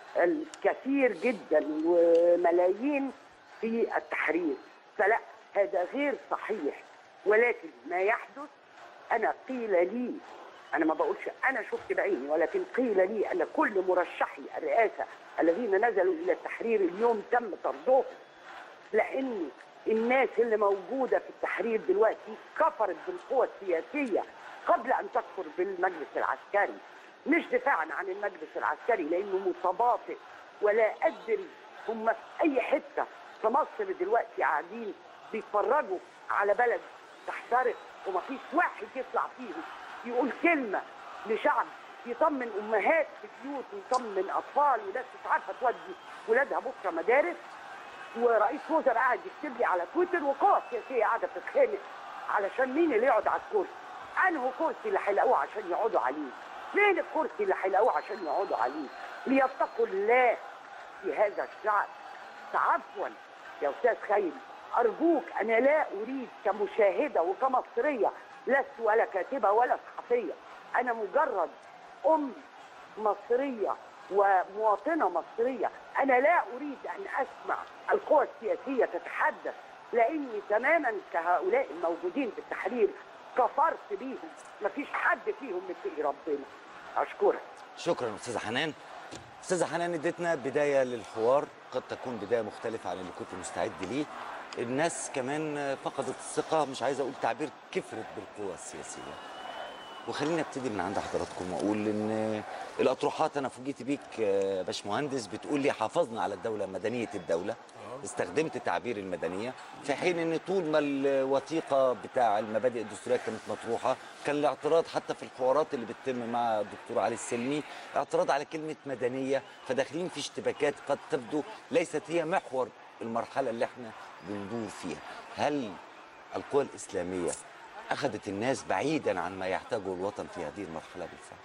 الكثير جدا وملايين في التحرير فلا هذا غير صحيح ولكن ما يحدث انا قيل لي انا ما بقولش انا شفت بعيني ولكن قيل لي ان كل مرشحي الرئاسه الذين نزلوا الى التحرير اليوم تم طردهم لان الناس اللي موجوده في التحرير دلوقتي كفرت بالقوى السياسيه قبل ان تكفر بالمجلس العسكري مش دفاعا عن المجلس العسكري لانه متباطئ ولا ادري هم في اي حته في مصر دلوقتي قاعدين بيتفرجوا على بلد تحترق ومفيش واحد يطلع فيهم يقول كلمه لشعب يطمن امهات في بيوت ويطمن اطفال وناس مش عارفه تودي ولادها بكره مدارس ورئيس وزراء قاعد يكتب لي على تويتر وقوى سياسيه قاعده بتتخانق علشان مين اللي يقعد على الكرسي انه كرسي اللي هيلاقوه عشان يقعدوا عليه فين الكرسي اللي هيلاقوه عشان يقعدوا عليه ليتقوا الله في هذا الشعب عفوا يا استاذ خيري ارجوك انا لا اريد كمشاهده وكمصريه لست ولا كاتبه ولا صحفيه انا مجرد ام مصريه ومواطنه مصريه انا لا اريد ان اسمع القوى السياسيه تتحدث لاني تماما كهؤلاء الموجودين في التحرير كفرت بيهم مفيش حد فيهم متقي ربنا اشكرك شكرا استاذه حنان استاذه حنان اديتنا بدايه للحوار قد تكون بدايه مختلفه عن اللي كنت مستعد ليه الناس كمان فقدت الثقه مش عايز اقول تعبير كفرت بالقوى السياسيه وخليني ابتدي من عند حضراتكم واقول ان الاطروحات انا فوجئت بيك يا باشمهندس بتقول لي حافظنا على الدوله مدنيه الدوله استخدمت تعبير المدنيه في حين ان طول ما الوثيقه بتاع المبادئ الدستوريه كانت مطروحه كان الاعتراض حتى في الحوارات اللي بتتم مع الدكتور علي السلمي اعتراض على كلمه مدنيه فداخلين في اشتباكات قد تبدو ليست هي محور المرحله اللي احنا بندور فيها هل القوى الاسلاميه اخذت الناس بعيدا عن ما يحتاجه الوطن في هذه المرحله بالفعل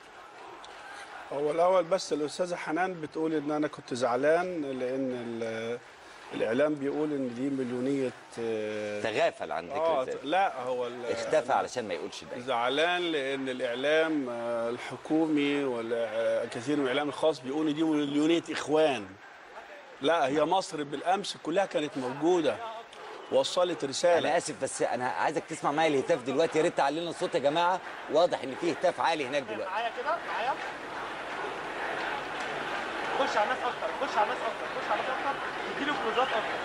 هو الاول بس الاستاذه حنان بتقول ان انا كنت زعلان لان ال- الاعلام بيقول ان دي مليونيه آه، تغافل عن آه ذكر ذلك لا هو ال- اختفى علشان ما يقولش ده زعلان لان الاعلام آه، الحكومي ولا كثير من الاعلام الخاص بيقولوا دي مليونيه اخوان لا هي مصر بالامس كلها كانت موجوده وصلت رساله انا اسف بس انا عايزك تسمع معايا الهتاف دلوقتي يا ريت تعلي لنا الصوت يا جماعه واضح ان في هتاف عالي هناك دلوقتي معايا كده معايا خش على الناس اكتر خش على الناس اكتر خش على الناس اكتر اديله كروزات اكتر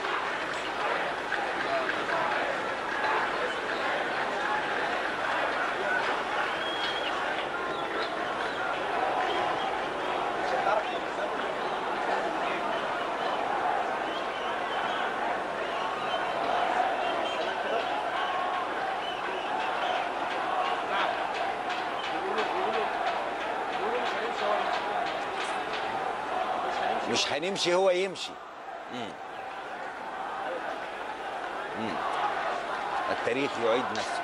مش هنمشي هو يمشي مم. مم. التاريخ يعيد نفسه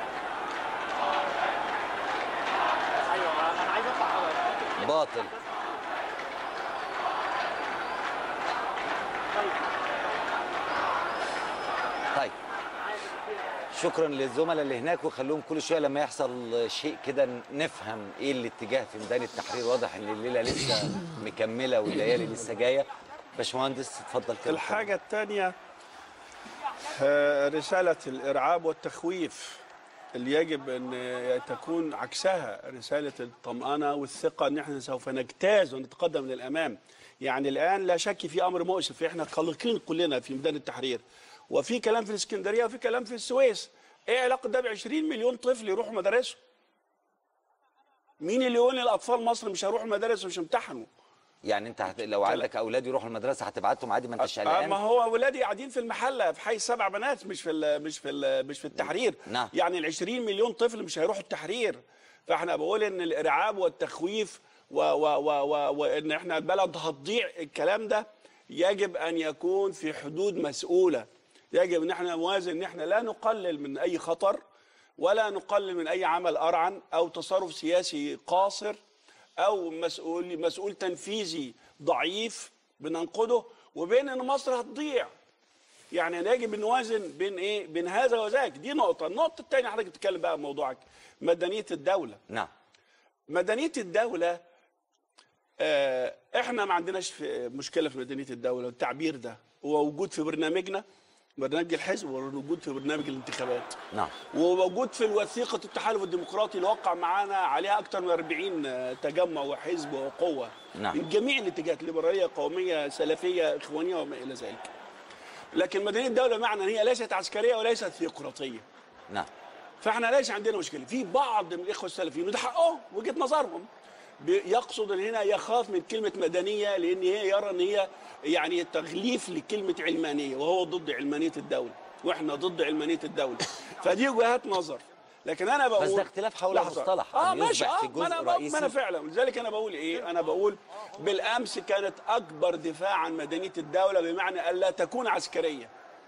ايوه انا عايز اطلع باطل طيب شكرا للزملاء اللي هناك وخلوهم كل شويه لما يحصل شيء كده نفهم ايه الاتجاه في ميدان التحرير واضح ان الليله لسه مكمله والليالي لسه جايه باشمهندس اتفضل كده الحاجة الثانية رسالة الإرعاب والتخويف اللي يجب أن تكون عكسها رسالة الطمأنة والثقة أن احنا سوف نجتاز ونتقدم للأمام يعني الآن لا شك في أمر مؤسف احنا قلقين كلنا في ميدان التحرير وفي كلام في الإسكندرية وفي كلام في السويس إيه علاقة ده ب 20 مليون طفل يروحوا مدارسهم مين اللي يقول للأطفال مصر مش هيروحوا المدارس ومش امتحنوا يعني انت هت... لو عندك اولاد يروحوا المدرسه هتبعتهم عادي ما انتش آه قلقان ما هو ولادي قاعدين في المحله في حي سبع بنات مش في ال مش في ال مش في التحرير نعم. يعني ال 20 مليون طفل مش هيروحوا التحرير فاحنا بقول ان الارعاب والتخويف و و و و وان احنا البلد هتضيع الكلام ده يجب ان يكون في حدود مسؤوله يجب ان احنا نوازن ان احنا لا نقلل من اي خطر ولا نقلل من اي عمل ارعن او تصرف سياسي قاصر او مسؤول مسؤول تنفيذي ضعيف بننقده وبين ان مصر هتضيع يعني يجب نوازن بين ايه بين هذا وذاك دي نقطه النقطه الثانيه حضرتك بتتكلم بقى عن موضوعك مدنيه الدوله نعم مدنيه الدوله آه احنا ما عندناش في مشكله في مدنيه الدوله التعبير ده هو موجود في برنامجنا برنامج الحزب وموجود في برنامج الانتخابات نعم وموجود في الوثيقة التحالف الديمقراطي اللي وقع معانا عليها أكثر من 40 تجمع وحزب وقوة نعم. من جميع الاتجاهات ليبرالية قومية سلفية إخوانية وما إلى ذلك لكن مدنية الدولة معنى أن هي ليست عسكرية وليست ثيوقراطية نعم فاحنا ليس عندنا مشكله في بعض من الاخوه السلفيين وده حقهم وجهه نظرهم بي- يقصد ان هنا يخاف من كلمه مدنيه لان هي يرى ان هي يعني تغليف لكلمه علمانيه وهو ضد علمانيه الدوله واحنا ضد علمانيه الدوله فدي وجهات نظر لكن انا بقول بس ده اختلاف حول لحظة. مصطلح اه أن ماشي يصبح اه في ما جزء انا ما رئيسي انا فعلا لذلك انا بقول ايه انا بقول بالامس كانت اكبر دفاع عن مدنيه الدوله بمعنى الا تكون عسكريه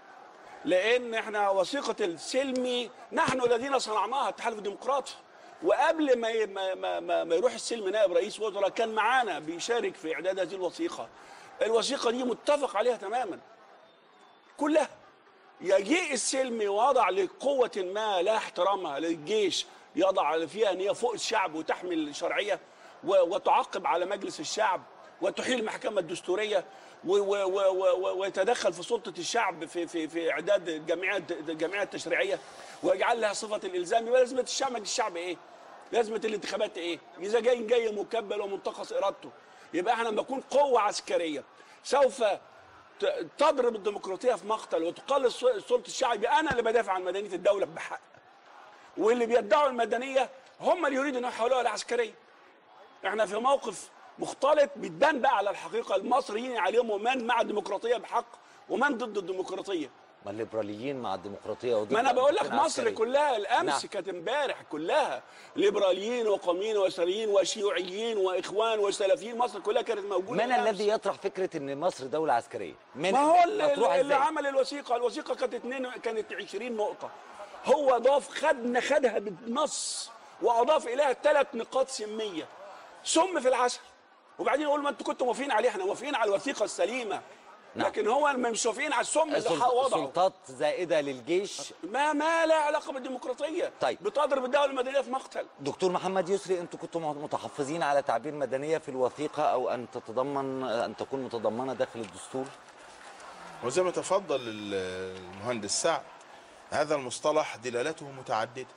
لان احنا وثيقه السلمي نحن الذين صنعناها التحالف الديمقراطي وقبل ما ي- ما ما, ما, ما يروح السلم نائب رئيس وزراء كان معانا بيشارك في اعداد هذه الوثيقه الوثيقه دي متفق عليها تماما كلها يجيء السلمي وضع لقوة ما لا احترامها للجيش يضع فيها ان هي فوق الشعب وتحمل الشرعية و- وتعقب على مجلس الشعب وتحيل المحكمة الدستورية و- و- و- و- ويتدخل في سلطة الشعب في في في إعداد الجمعية الجمعية التشريعية ويجعل لها صفة الإلزام يبقى لازمة الشعب مجلس الشعب إيه؟ لازمة الانتخابات إيه؟ إذا جاي جاي مكبل ومنتقص إرادته يبقى احنا لما نكون قوة عسكرية سوف ت- تضرب الديمقراطيه في مقتل وتقلل الس- السلطه الشعبي انا اللي بدافع عن مدنيه الدوله بحق واللي بيدعوا المدنيه هم اللي يريدوا ان يحولوها لعسكريه احنا في موقف مختلط بتبان بقى على الحقيقه المصريين عليهم من مع الديمقراطيه بحق ومن ضد الديمقراطيه ما الليبراليين مع الديمقراطيه وضد ما انا بقول لك الأنظمة مصر العسكرية. كلها الامس نعم. كانت امبارح كلها ليبراليين وقوميين ويساريين وشيوعيين واخوان وسلفيين مصر كلها كانت موجوده من الأمس. الذي يطرح فكره ان مصر دوله عسكريه من ما هو اللي, مطروحة اللي إزاي؟ عمل الوثيقه الوثيقه كانت اتنين كانت 20 نقطه هو ضاف خدنا خدها بالنص واضاف اليها ثلاث نقاط سميه سم في العسل وبعدين يقول ما انتوا كنتوا موافقين عليها احنا موافقين على الوثيقه السليمه نعم. لكن هو مش موافقين على السم اللي سلط- وضعه سلطات زائده للجيش ما ما لا علاقه بالديمقراطيه طيب. بتضرب الدوله المدنيه في مقتل دكتور محمد يسري انتوا كنتوا متحفظين على تعبير مدنيه في الوثيقه او ان تتضمن ان تكون متضمنه داخل الدستور وزي ما تفضل المهندس سعد هذا المصطلح دلالته متعددة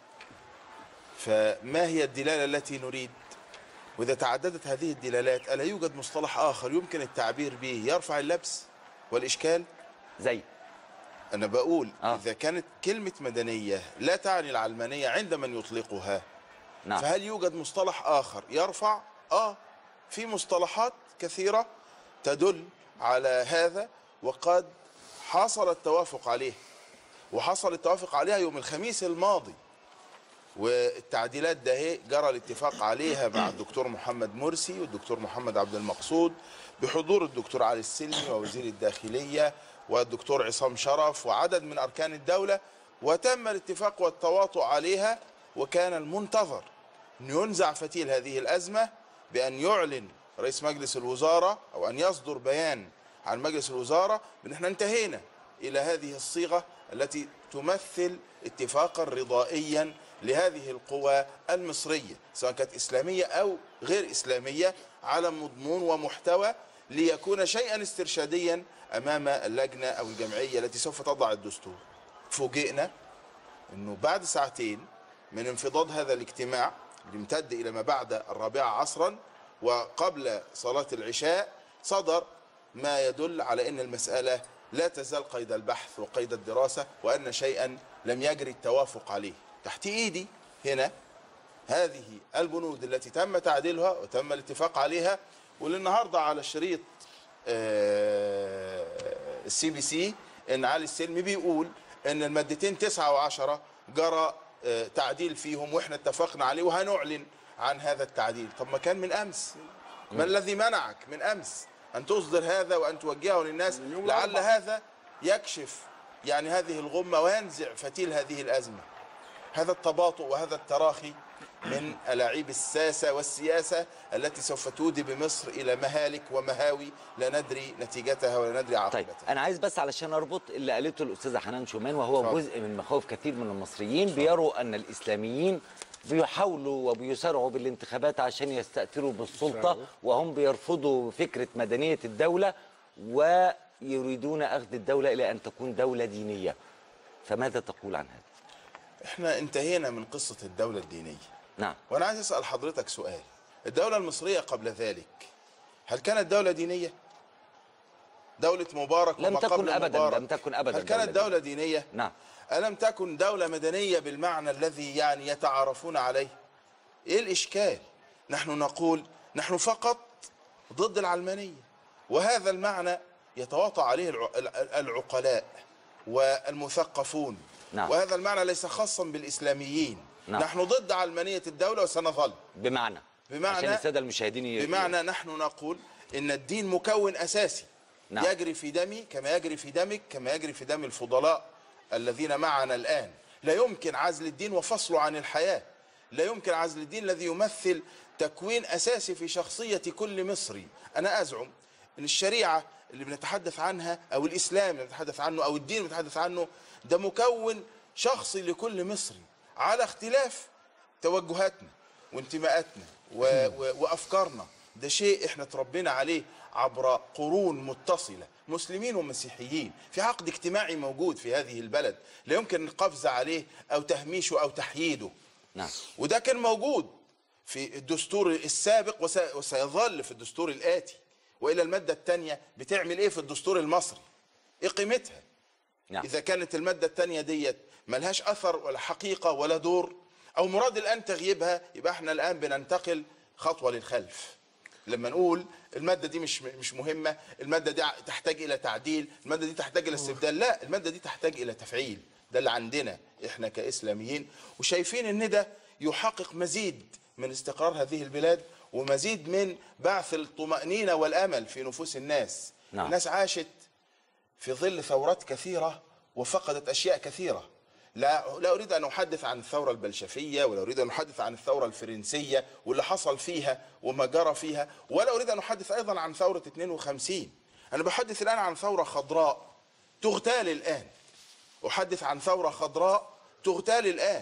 فما هي الدلالة التي نريد وإذا تعددت هذه الدلالات ألا يوجد مصطلح آخر يمكن التعبير به يرفع اللبس والإشكال زي أنا بقول آه. إذا كانت كلمة مدنية لا تعني العلمانية عند من يطلقها نعم فهل يوجد مصطلح آخر يرفع؟ آه في مصطلحات كثيرة تدل على هذا وقد حصل التوافق عليه وحصل التوافق عليها يوم الخميس الماضي والتعديلات ده هي جرى الاتفاق عليها مع الدكتور محمد مرسي والدكتور محمد عبد المقصود بحضور الدكتور علي السلمي ووزير الداخلية والدكتور عصام شرف وعدد من أركان الدولة وتم الاتفاق والتواطؤ عليها وكان المنتظر أن ينزع فتيل هذه الأزمة بأن يعلن رئيس مجلس الوزارة أو أن يصدر بيان عن مجلس الوزارة بأن احنا انتهينا إلى هذه الصيغة التي تمثل اتفاقا رضائيا لهذه القوى المصرية سواء كانت إسلامية أو غير إسلامية على مضمون ومحتوى ليكون شيئا استرشاديا امام اللجنه او الجمعيه التي سوف تضع الدستور فوجئنا انه بعد ساعتين من انفضاض هذا الاجتماع اللي امتد الى ما بعد الرابعه عصرا وقبل صلاه العشاء صدر ما يدل على ان المساله لا تزال قيد البحث وقيد الدراسه وان شيئا لم يجري التوافق عليه تحت ايدي هنا هذه البنود التي تم تعديلها وتم الاتفاق عليها والنهارده على شريط السي بي سي ان علي السلمي بيقول ان المادتين تسعة وعشرة جرى آه، تعديل فيهم واحنا اتفقنا عليه وهنعلن عن هذا التعديل طب ما كان من امس ما الذي منعك من امس ان تصدر هذا وان توجهه للناس لعل هذا يكشف يعني هذه الغمه وينزع فتيل هذه الازمه هذا التباطؤ وهذا التراخي من ألاعيب الساسة والسياسة التي سوف تودي بمصر إلى مهالك ومهاوي لا ندري نتيجتها ولا ندري طيب عاقبتها انا عايز بس علشان اربط اللي قالته الاستاذه حنان شومان وهو اتفضل. جزء من مخاوف كثير من المصريين بيروا ان الاسلاميين بيحاولوا وبيسارعوا بالانتخابات عشان يستأثروا بالسلطة وهم بيرفضوا فكرة مدنية الدولة ويريدون أخذ الدولة إلى أن تكون دولة دينية فماذا تقول عن هذا؟ احنا انتهينا من قصة الدولة الدينية نعم وأنا عايز أسأل حضرتك سؤال الدولة المصرية قبل ذلك هل كانت دولة دينية؟ دولة مبارك لم وما تكن قبل أبداً، مبارك لم تكن أبداً هل كانت دولة دولة دينية؟ نعم ألم تكن دولة مدنية بالمعنى الذي يعني يتعارفون عليه؟ إيه الإشكال؟ نحن نقول نحن فقط ضد العلمانية وهذا المعنى يتواطى عليه الع- العقلاء والمثقفون نعم. وهذا المعنى ليس خاصا بالإسلاميين نعم. نحن ضد علمانية الدولة وسنظل بمعنى بمعنى عشان السادة المشاهدين ي- بمعنى نحن نقول ان الدين مكون اساسي نعم. يجري في دمي كما يجري في دمك كما يجري في دم الفضلاء الذين معنا الان لا يمكن عزل الدين وفصله عن الحياه لا يمكن عزل الدين الذي يمثل تكوين اساسي في شخصيه كل مصري انا ازعم ان الشريعه اللي بنتحدث عنها او الاسلام اللي بنتحدث عنه او الدين اللي بنتحدث عنه ده مكون شخصي لكل مصري على اختلاف توجهاتنا وانتماءاتنا و... و... وافكارنا ده شيء احنا تربينا عليه عبر قرون متصله مسلمين ومسيحيين في عقد اجتماعي موجود في هذه البلد لا يمكن القفز عليه او تهميشه او تحييده نعم وده كان موجود في الدستور السابق وس... وسيظل في الدستور الاتي والى الماده الثانيه بتعمل ايه في الدستور المصري ايه قيمتها نعم إذا كانت المادة الثانية ديت ملهاش أثر ولا حقيقة ولا دور أو مراد الآن تغييبها يبقى احنا الآن بننتقل خطوة للخلف لما نقول المادة دي مش مش مهمة المادة دي تحتاج إلى تعديل المادة دي تحتاج إلى استبدال لا المادة دي تحتاج إلى تفعيل ده اللي عندنا احنا كإسلاميين وشايفين إن ده يحقق مزيد من استقرار هذه البلاد ومزيد من بعث الطمأنينة والأمل في نفوس الناس نعم. الناس عاشت في ظل ثورات كثيرة وفقدت أشياء كثيرة لا, لا أريد أن أحدث عن الثورة البلشفية ولا أريد أن أحدث عن الثورة الفرنسية واللي حصل فيها وما جرى فيها ولا أريد أن أحدث أيضا عن ثورة 52 أنا بحدث الآن عن ثورة خضراء تغتال الآن أحدث عن ثورة خضراء تغتال الآن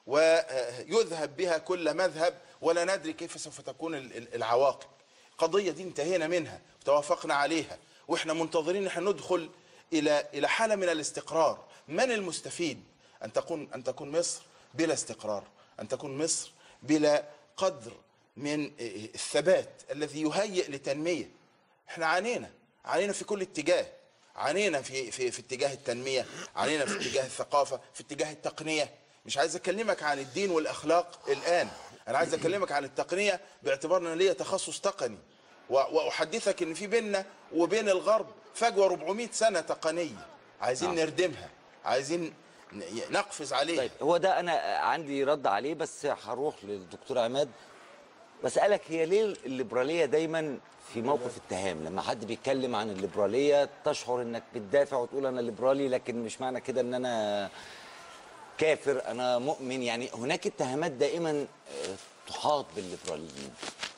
ويذهب بها كل مذهب ولا ندري كيف سوف تكون ال- ال- العواقب القضية دي انتهينا منها وتوافقنا عليها واحنا منتظرين احنا ندخل الى الى حالة من الاستقرار من المستفيد ان تكون ان تكون مصر بلا استقرار ان تكون مصر بلا قدر من الثبات الذي يهيئ لتنمية احنا عانينا عانينا في كل اتجاه عانينا في في في اتجاه التنميه عانينا في اتجاه الثقافه في اتجاه التقنيه مش عايز اكلمك عن الدين والاخلاق الان انا عايز اكلمك عن التقنيه باعتبار ان أنا ليا تخصص تقني و- واحدثك ان في بيننا وبين الغرب فجوه 400 سنه تقنيه عايزين نعم. نردمها عايزين ن- نقفز عليها طيب هو ده انا عندي رد عليه بس هروح للدكتور عماد بسالك هي ليه الليبراليه دايما في موقف اتهام لما حد بيتكلم عن الليبراليه تشعر انك بتدافع وتقول انا ليبرالي لكن مش معنى كده ان انا كافر انا مؤمن يعني هناك اتهامات دائما آه، تحاط بالليبراليين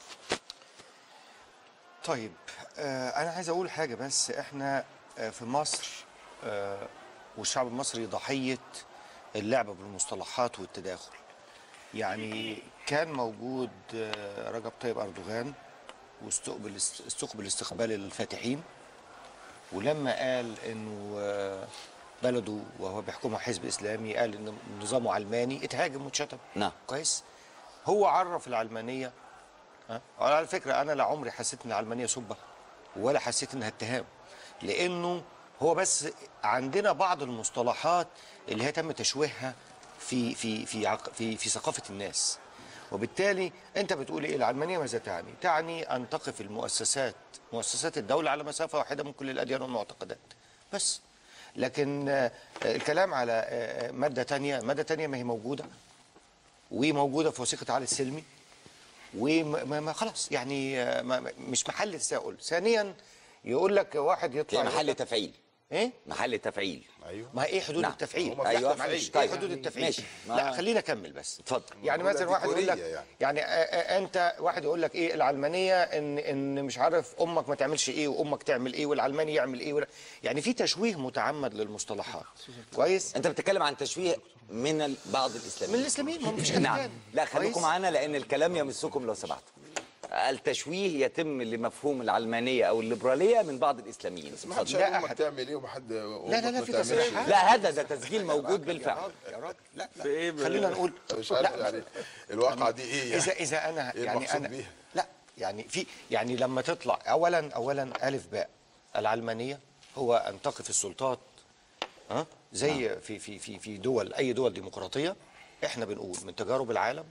طيب آه انا عايز اقول حاجه بس احنا آه في مصر آه والشعب المصري ضحيه اللعبه بالمصطلحات والتداخل يعني كان موجود آه رجب طيب اردوغان واستقبل استقبل استقبال الفاتحين ولما قال انه آه، بلده وهو بيحكمها حزب اسلامي قال ان نظامه علماني اتهاجم واتشتم نعم. كويس هو عرف العلمانيه ها على فكره انا لا عمري حسيت ان العلمانيه سبه ولا حسيت انها اتهام لانه هو بس عندنا بعض المصطلحات اللي هي تم تشويهها في في في عق- في في ثقافه الناس وبالتالي انت بتقول ايه العلمانيه ماذا تعني؟ تعني ان تقف المؤسسات مؤسسات الدوله على مسافه واحده من كل الاديان والمعتقدات بس لكن آه، الكلام على آه، ماده تانية ماده تانية ما هي موجوده وموجوده في وثيقه علي السلمي وما ما خلاص يعني آه، ما ما- مش محل تساؤل ثانيا يقول لك واحد يطلع هي يقول محل لك- تفعيل ايه محل تفعيل ايوه ما هي ايه حدود نعم. التفعيل هما أيوة. معلش طيب. ايه حدود التفعيل ماشي. ما- لا خلينا اكمل بس اتفضل يعني مثلا واحد يقول لك ديكورية يعني. يعني آه، آه، انت واحد يقول لك ايه العلمانيه ان ان مش عارف امك ما تعملش ايه وامك تعمل ايه والعلماني يعمل ايه ولا يعني في تشويه متعمد للمصطلحات كويس انت بتتكلم عن تشويه من ال- بعض الاسلاميين من الاسلاميين ما فيش حد نعم تاني. لا كويس؟ خليكم معانا لان الكلام يمسكم لو سمحتوا التشويه يتم لمفهوم العلمانيه او الليبراليه من بعض الاسلاميين ما حدش لا قال امك أحد. تعمل ايه وحد لا لا لا في تصريحات لا هذا ده تسجيل موجود بالفعل يا راجل لا في ايه لا خلينا نقول مش عارف يعني الواقعه دي ايه يعني اذا اذا انا إيه يعني المقصود انا بيها؟ لا يعني في يعني لما تطلع اولا اولا الف باء العلمانيه هو ان تقف السلطات ها زي في في في في دول اي دول ديمقراطيه احنا بنقول من تجارب العالم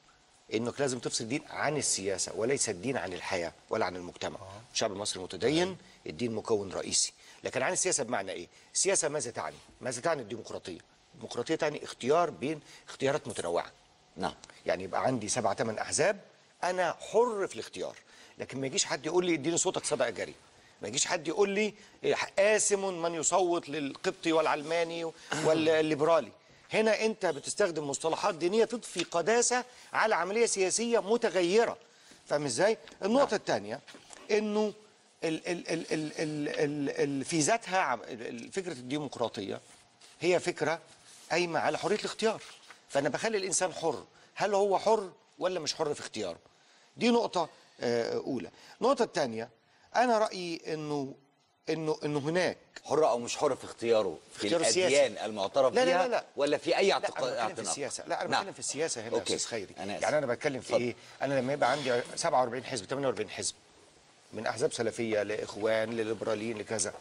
انك لازم تفصل الدين عن السياسه وليس الدين عن الحياه ولا عن المجتمع الشعب المصري متدين الدين مكون رئيسي لكن عن السياسه بمعنى ايه السياسه ماذا تعني ماذا تعني الديمقراطيه الديمقراطيه تعني اختيار بين اختيارات متنوعه نعم يعني يبقى عندي سبع ثمان احزاب انا حر في الاختيار لكن ما يجيش حد يقول لي اديني صوتك صدقه جري ما يجيش حد يقول لي إيه، آثم من يصوت للقبطي والعلماني والليبرالي هنا انت بتستخدم مصطلحات دينيه تضفي قداسه على عمليه سياسيه متغيره فاهم ازاي النقطه الثانيه انه ال ال ال ال ال ال ال في ذاتها عم- ال- ال- فكره الديمقراطيه هي فكره قايمه على حريه الاختيار فانا بخلي الانسان حر هل هو حر ولا مش حر في اختياره دي نقطه آه، اولى النقطه الثانيه انا رايي انه انه انه هناك حر او مش حر في اختياره في اختياره السياسي. الاديان المعترف لا لا فيها لا لا. ولا في اي لا اعتقاد انا بتكلم في اعتناق؟ السياسه لا انا نعم. بتكلم في السياسه هنا يا أوكي. استاذ خيري أنا آسف. يعني انا بتكلم في اتفضل. ايه انا لما يبقى عندي 47 حزب 48 حزب من احزاب سلفيه لاخوان لليبراليين لكذا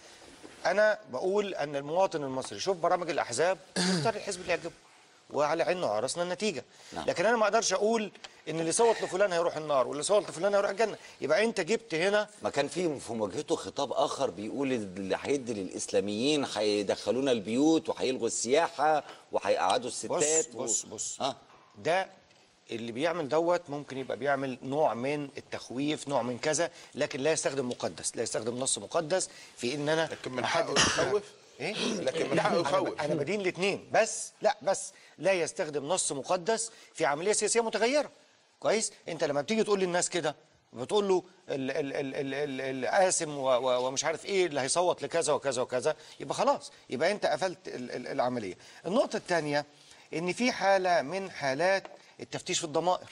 انا بقول ان المواطن المصري يشوف برامج الاحزاب يختار الحزب اللي يعجبه وعلى عيننا وعرسنا النتيجه نعم. لكن انا ما اقدرش اقول ان اللي صوت لفلان هيروح النار واللي صوت لفلان هيروح الجنه يبقى انت جبت هنا ما كان في في مواجهته خطاب اخر بيقول اللي هيدي للاسلاميين هيدخلونا البيوت وهيلغوا السياحه وهيقعدوا الستات بص بص اه ده اللي بيعمل دوت ممكن يبقى بيعمل نوع من التخويف نوع من كذا لكن لا يستخدم مقدس لا يستخدم نص مقدس في ان انا لكن من حقه يخوف ايه لكن من لا، حقه أنا- يخوف. انا بدين الاثنين بس لا بس لا يستخدم نص مقدس في عمليه سياسيه متغيره كويس انت لما بتيجي تقول للناس كده بتقول له ال- ال- ال- ال- ال- القاسم و- و- ومش عارف ايه اللي هيصوت لكذا وكذا وكذا يبقى خلاص يبقى انت قفلت ال- ال- العمليه النقطه الثانيه ان في حاله من حالات التفتيش في الضمائر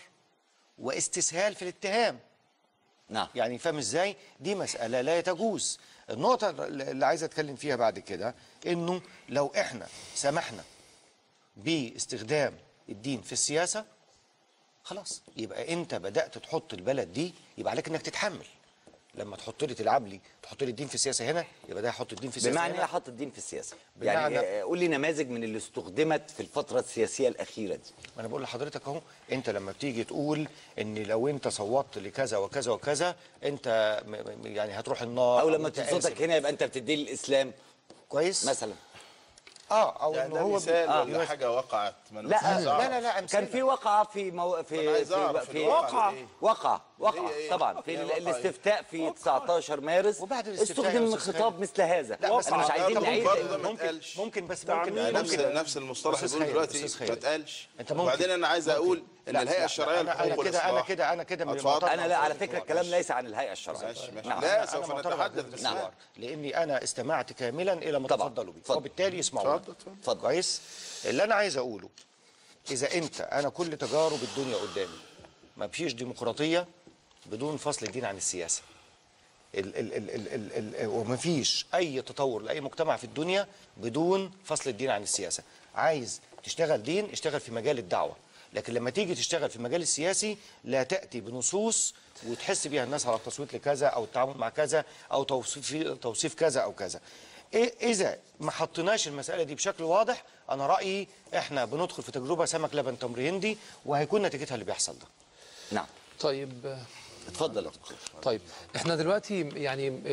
واستسهال في الاتهام نعم يعني فاهم ازاي دي مسألة لا تجوز النقطة اللي عايز اتكلم فيها بعد كده انه لو احنا سمحنا باستخدام الدين في السياسة خلاص يبقى انت بدأت تحط البلد دي يبقى عليك انك تتحمل لما تحط لي تلعب لي تحط لي الدين في السياسة هنا يبقى ده يحط الدين في السياسة بمعنى ايه هنا حط الدين في السياسه بمعنى- يعني آه، قول لي نماذج من اللي استخدمت في الفتره السياسيه الاخيره دي ما انا بقول لحضرتك اهو انت لما بتيجي تقول ان لو انت صوتت لكذا وكذا وكذا انت م- م- يعني هتروح النار او لما أنت صوتك آثم. هنا يبقى انت بتدي للاسلام كويس مثلا اه او ده, ان ده هو مثال آه. ولا حاجه وقعت ما أنا لا مش عايز لا أعرف. لا لا أمثلة. كان في وقعه في مو... في أنا عايز في, أعرف في الواقعة دي إيه؟ وقع وقع هي إيه؟ طبعا في هي ال- وقعة إيه؟ الاستفتاء في 19 مارس وبعد الاستفتاء يا استخدم أستاذ خطاب خالد. مثل هذا لا بس احنا مش طبعاً. عايزين طب نعيد برضه ده ما ممكن اتقالش. ممكن بس تعميم. ممكن يعني نفس ممكن نفس المصطلح أستاذ اللي بيقول خيري، دلوقتي أستاذ ما خيري. اتقالش أنت ممكن- وبعدين انا عايز اقول ان لا، الهيئه لا، الشرعيه أنا- أنا للحقوق كده- أنا والإصلاح كده- أنا كده من اتفضل. المعترض. انا لا على فكره الكلام ليس عن الهيئه الشرعيه ماشي ماشي نعم. لا أنا سوف معترض نتحدث على بس الحوار، لاني انا استمعت كاملا الى ما طبعاً. تفضلوا به اتفضل. وبالتالي يسمعوا اتفضل، اتفضل. اتفضل. كويس اللي انا عايز اقوله اذا انت انا كل تجارب الدنيا قدامي ما فيش ديمقراطيه بدون فصل الدين عن السياسه ال ال ال ال ال ال ومفيش اي تطور لاي مجتمع في الدنيا بدون فصل الدين عن السياسه عايز تشتغل دين اشتغل في مجال الدعوه لكن لما تيجي تشتغل في المجال السياسي لا تاتي بنصوص وتحس بيها الناس على التصويت لكذا او التعامل مع كذا او توصيف توصيف كذا او كذا إيه اذا ما حطيناش المساله دي بشكل واضح انا رايي احنا بندخل في تجربه سمك لبن تمر هندي وهيكون نتيجتها اللي بيحصل ده نعم طيب اتفضل يا دكتور طيب احنا دلوقتي يعني ال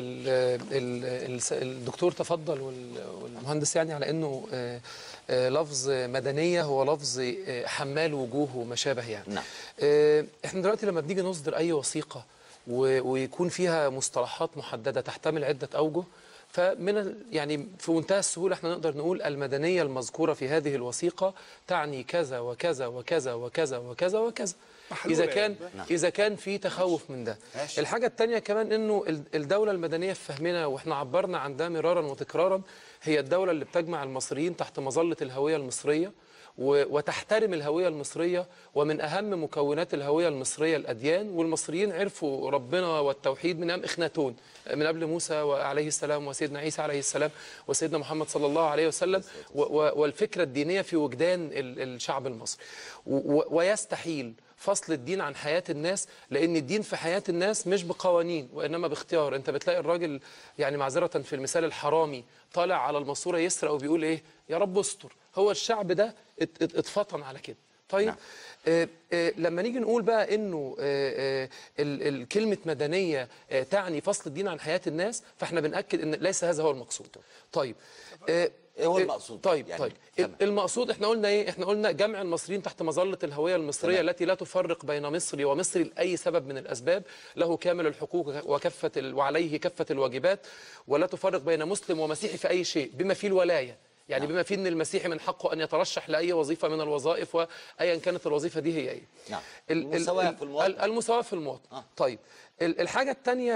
ال ال الدكتور تفضل وال- والمهندس يعني على انه آه، آه، لفظ مدنيه هو لفظ آه، حمال وجوه وما شابه يعني نعم. آه، احنا دلوقتي لما بنيجي نصدر اي وثيقه و- ويكون فيها مصطلحات محدده تحتمل عده اوجه فمن ال- يعني في منتهى السهوله احنا نقدر نقول المدنيه المذكوره في هذه الوثيقه تعني كذا وكذا وكذا وكذا وكذا وكذا محلولة اذا كان يعني. اذا كان في تخوف من ده ماشي. الحاجه الثانيه كمان انه ال- الدوله المدنيه في فهمنا واحنا عبرنا عن ده مرارا وتكرارا هي الدوله اللي بتجمع المصريين تحت مظله الهويه المصريه و- وتحترم الهويه المصريه ومن اهم مكونات الهويه المصريه الاديان والمصريين عرفوا ربنا والتوحيد من ايام اخناتون من قبل موسى عليه السلام وسيدنا عيسى عليه السلام وسيدنا محمد صلى الله عليه وسلم و- و- والفكره الدينيه في وجدان ال- الشعب المصري و- و- ويستحيل فصل الدين عن حياة الناس لأن الدين في حياة الناس مش بقوانين وإنما باختيار أنت بتلاقي الراجل يعني معذرة في المثال الحرامي طالع على الماسورة يسرق وبيقول إيه يا رب استر هو الشعب ده ات- ات- اتفطن على كده طيب نعم. آه آه لما نيجي نقول بقى انه آه آه ال- ال- كلمه مدنيه آه تعني فصل الدين عن حياه الناس فاحنا بناكد ان ليس هذا هو المقصود طيب آه إيه هو آه، المقصود؟ طيب يعني طيب تمام. المقصود احنا قلنا ايه احنا قلنا جمع المصريين تحت مظله الهويه المصريه تمام. التي لا تفرق بين مصري ومصري لاي سبب من الاسباب له كامل الحقوق وكفه ال... وعليه كافه الواجبات ولا تفرق بين مسلم ومسيحي في اي شيء بما فيه الولايه يعني بما فيه ان المسيحي من حقه ان يترشح لاي وظيفه من الوظائف وايا كانت الوظيفه دي هي ايه نعم. ال- ال- المساواة ال- في المواطن. ال- المساواة في المواطن آه. طيب ال- الحاجة الثانية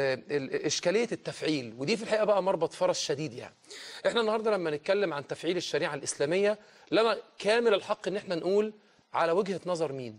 إشكالية التفعيل ودي في الحقيقة بقى مربط فرس شديد يعني احنا النهاردة لما نتكلم عن تفعيل الشريعة الإسلامية لما كامل الحق ان احنا نقول على وجهة نظر مين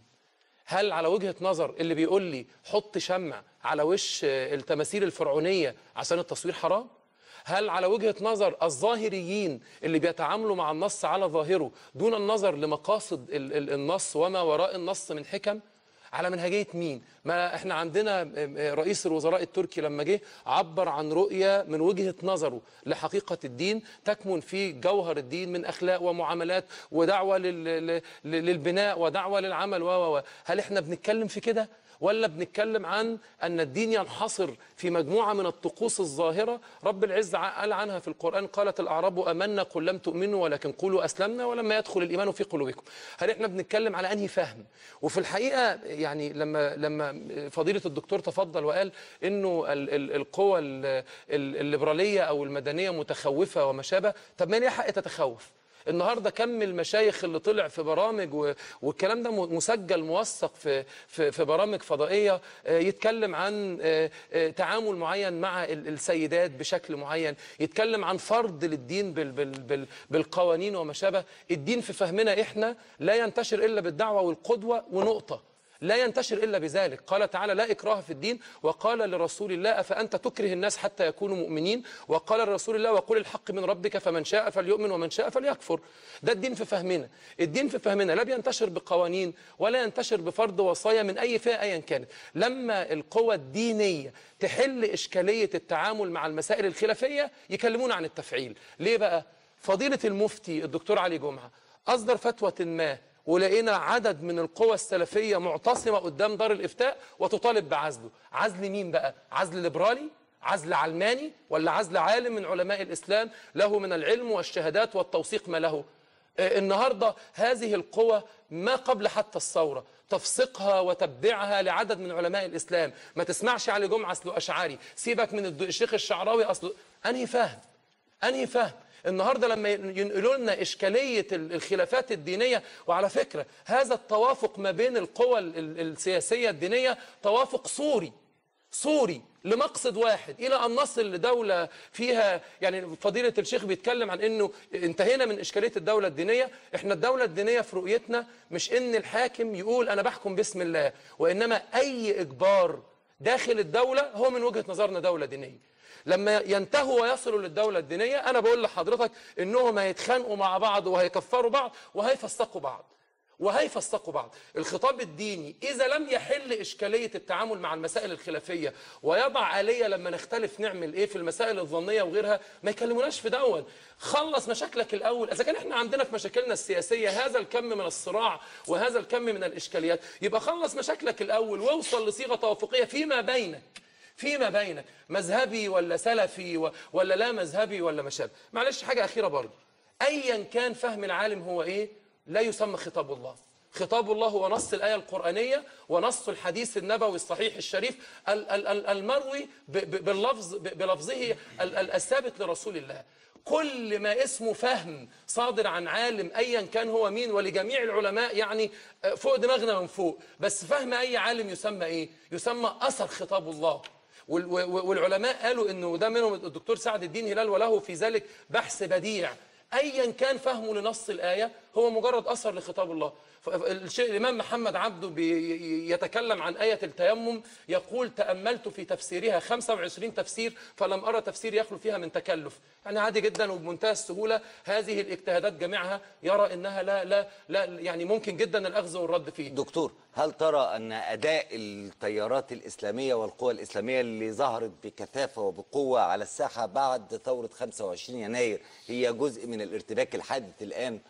هل على وجهة نظر اللي بيقول لي حط شمع على وش آه، التماثيل الفرعونية عشان التصوير حرام هل على وجهة نظر الظاهريين اللي بيتعاملوا مع النص على ظاهره دون النظر لمقاصد ال- ال- النص وما وراء النص من حكم على منهجية مين؟ ما احنا عندنا م- م- رئيس الوزراء التركي لما جه عبر عن رؤية من وجهة نظره لحقيقة الدين تكمن في جوهر الدين من أخلاق ومعاملات ودعوة لل- لل- للبناء ودعوة للعمل و و و. هل احنا بنتكلم في كده؟ ولا بنتكلم عن أن الدين ينحصر في مجموعة من الطقوس الظاهرة رب العزة قال عنها في القرآن قالت الأعراب أمنا قل لم تؤمنوا ولكن قولوا أسلمنا ولما يدخل الإيمان في قلوبكم هل إحنا بنتكلم على أنهي فهم وفي الحقيقة يعني لما لما فضيلة الدكتور تفضل وقال إنه ال- ال- القوى ال- ال- الليبرالية أو المدنية متخوفة وما شابه طب ما ليها حق تتخوف النهارده كم المشايخ اللي طلع في برامج و... والكلام ده م- مسجل موثق في في, في برامج فضائيه آه، يتكلم عن آه، آه، تعامل معين مع ال- السيدات بشكل معين يتكلم عن فرض للدين بال... بال... بال... بالقوانين وما شابه الدين في فهمنا احنا لا ينتشر الا بالدعوه والقدوه ونقطه لا ينتشر إلا بذلك قال تعالى لا إكراه في الدين وقال لرسول الله أفأنت تكره الناس حتى يكونوا مؤمنين وقال لرسول الله وقل الحق من ربك فمن شاء فليؤمن ومن شاء فليكفر ده الدين في فهمنا الدين في فهمنا لا بينتشر بقوانين ولا ينتشر بفرض وصايا من أي فئة أيا كانت لما القوى الدينية تحل إشكالية التعامل مع المسائل الخلافية يكلمون عن التفعيل ليه بقى فضيلة المفتي الدكتور علي جمعة أصدر فتوى ما ولقينا عدد من القوى السلفية معتصمة قدام دار الإفتاء وتطالب بعزله عزل مين بقى؟ عزل ليبرالي؟ عزل علماني؟ ولا عزل عالم من علماء الإسلام له من العلم والشهادات والتوثيق ما له؟ آه، النهاردة هذه القوى ما قبل حتى الثورة تفسقها وتبعها لعدد من علماء الإسلام ما تسمعش علي جمعة أصله أشعري سيبك من الد- الشيخ الشعراوي أصله أنهي فاهم انهي فهم النهارده لما ينقلوا لنا اشكاليه ال- الخلافات الدينيه وعلى فكره هذا التوافق ما بين القوى ال- ال- السياسيه الدينيه توافق صوري صوري لمقصد واحد الى ان نصل لدوله فيها يعني فضيله الشيخ بيتكلم عن انه انتهينا من اشكاليه الدوله الدينيه احنا الدوله الدينيه في رؤيتنا مش ان الحاكم يقول انا بحكم باسم الله وانما اي اجبار داخل الدوله هو من وجهه نظرنا دوله دينيه لما ينتهوا ويصلوا للدولة الدينية أنا بقول لحضرتك إنهم هيتخانقوا مع بعض وهيكفروا بعض وهيفسقوا بعض وهيفسقوا بعض الخطاب الديني إذا لم يحل إشكالية التعامل مع المسائل الخلافية ويضع آلية لما نختلف نعمل إيه في المسائل الظنية وغيرها ما يكلموناش في دون خلص مشاكلك الأول إذا كان إحنا عندنا في مشاكلنا السياسية هذا الكم من الصراع وهذا الكم من الإشكاليات يبقى خلص مشاكلك الأول واوصل لصيغة توافقية فيما بينك فيما بينك مذهبي ولا سلفي و- ولا لا مذهبي ولا ما شابه معلش حاجة أخيرة برضه أيا كان فهم العالم هو إيه لا يسمى خطاب الله خطاب الله هو نص الآية القرآنية ونص الحديث النبوي الصحيح الشريف ال- ال- ال- المروي ب- ب- باللفظ ب- بلفظه ال- ال- الثابت لرسول الله كل ما اسمه فهم صادر عن عالم ايا كان هو مين ولجميع العلماء يعني آه، فوق دماغنا من فوق بس فهم اي عالم يسمى ايه يسمى اثر خطاب الله وال- و- والعلماء قالوا انه ده منهم الدكتور سعد الدين هلال وله في ذلك بحث بديع ايا كان فهمه لنص الايه هو مجرد اثر لخطاب الله ف- الشيخ الامام محمد عبده بيتكلم عن ايه التيمم يقول تاملت في تفسيرها 25 تفسير فلم ارى تفسير يخلو فيها من تكلف يعني عادي جدا وبمنتهى السهوله هذه الاجتهادات جميعها يرى انها لا لا لا يعني ممكن جدا الاخذ والرد فيه دكتور هل ترى أن أداء التيارات الإسلامية والقوى الإسلامية اللي ظهرت بكثافة وبقوة على الساحة بعد ثورة 25 يناير هي جزء من الارتباك الحادث الآن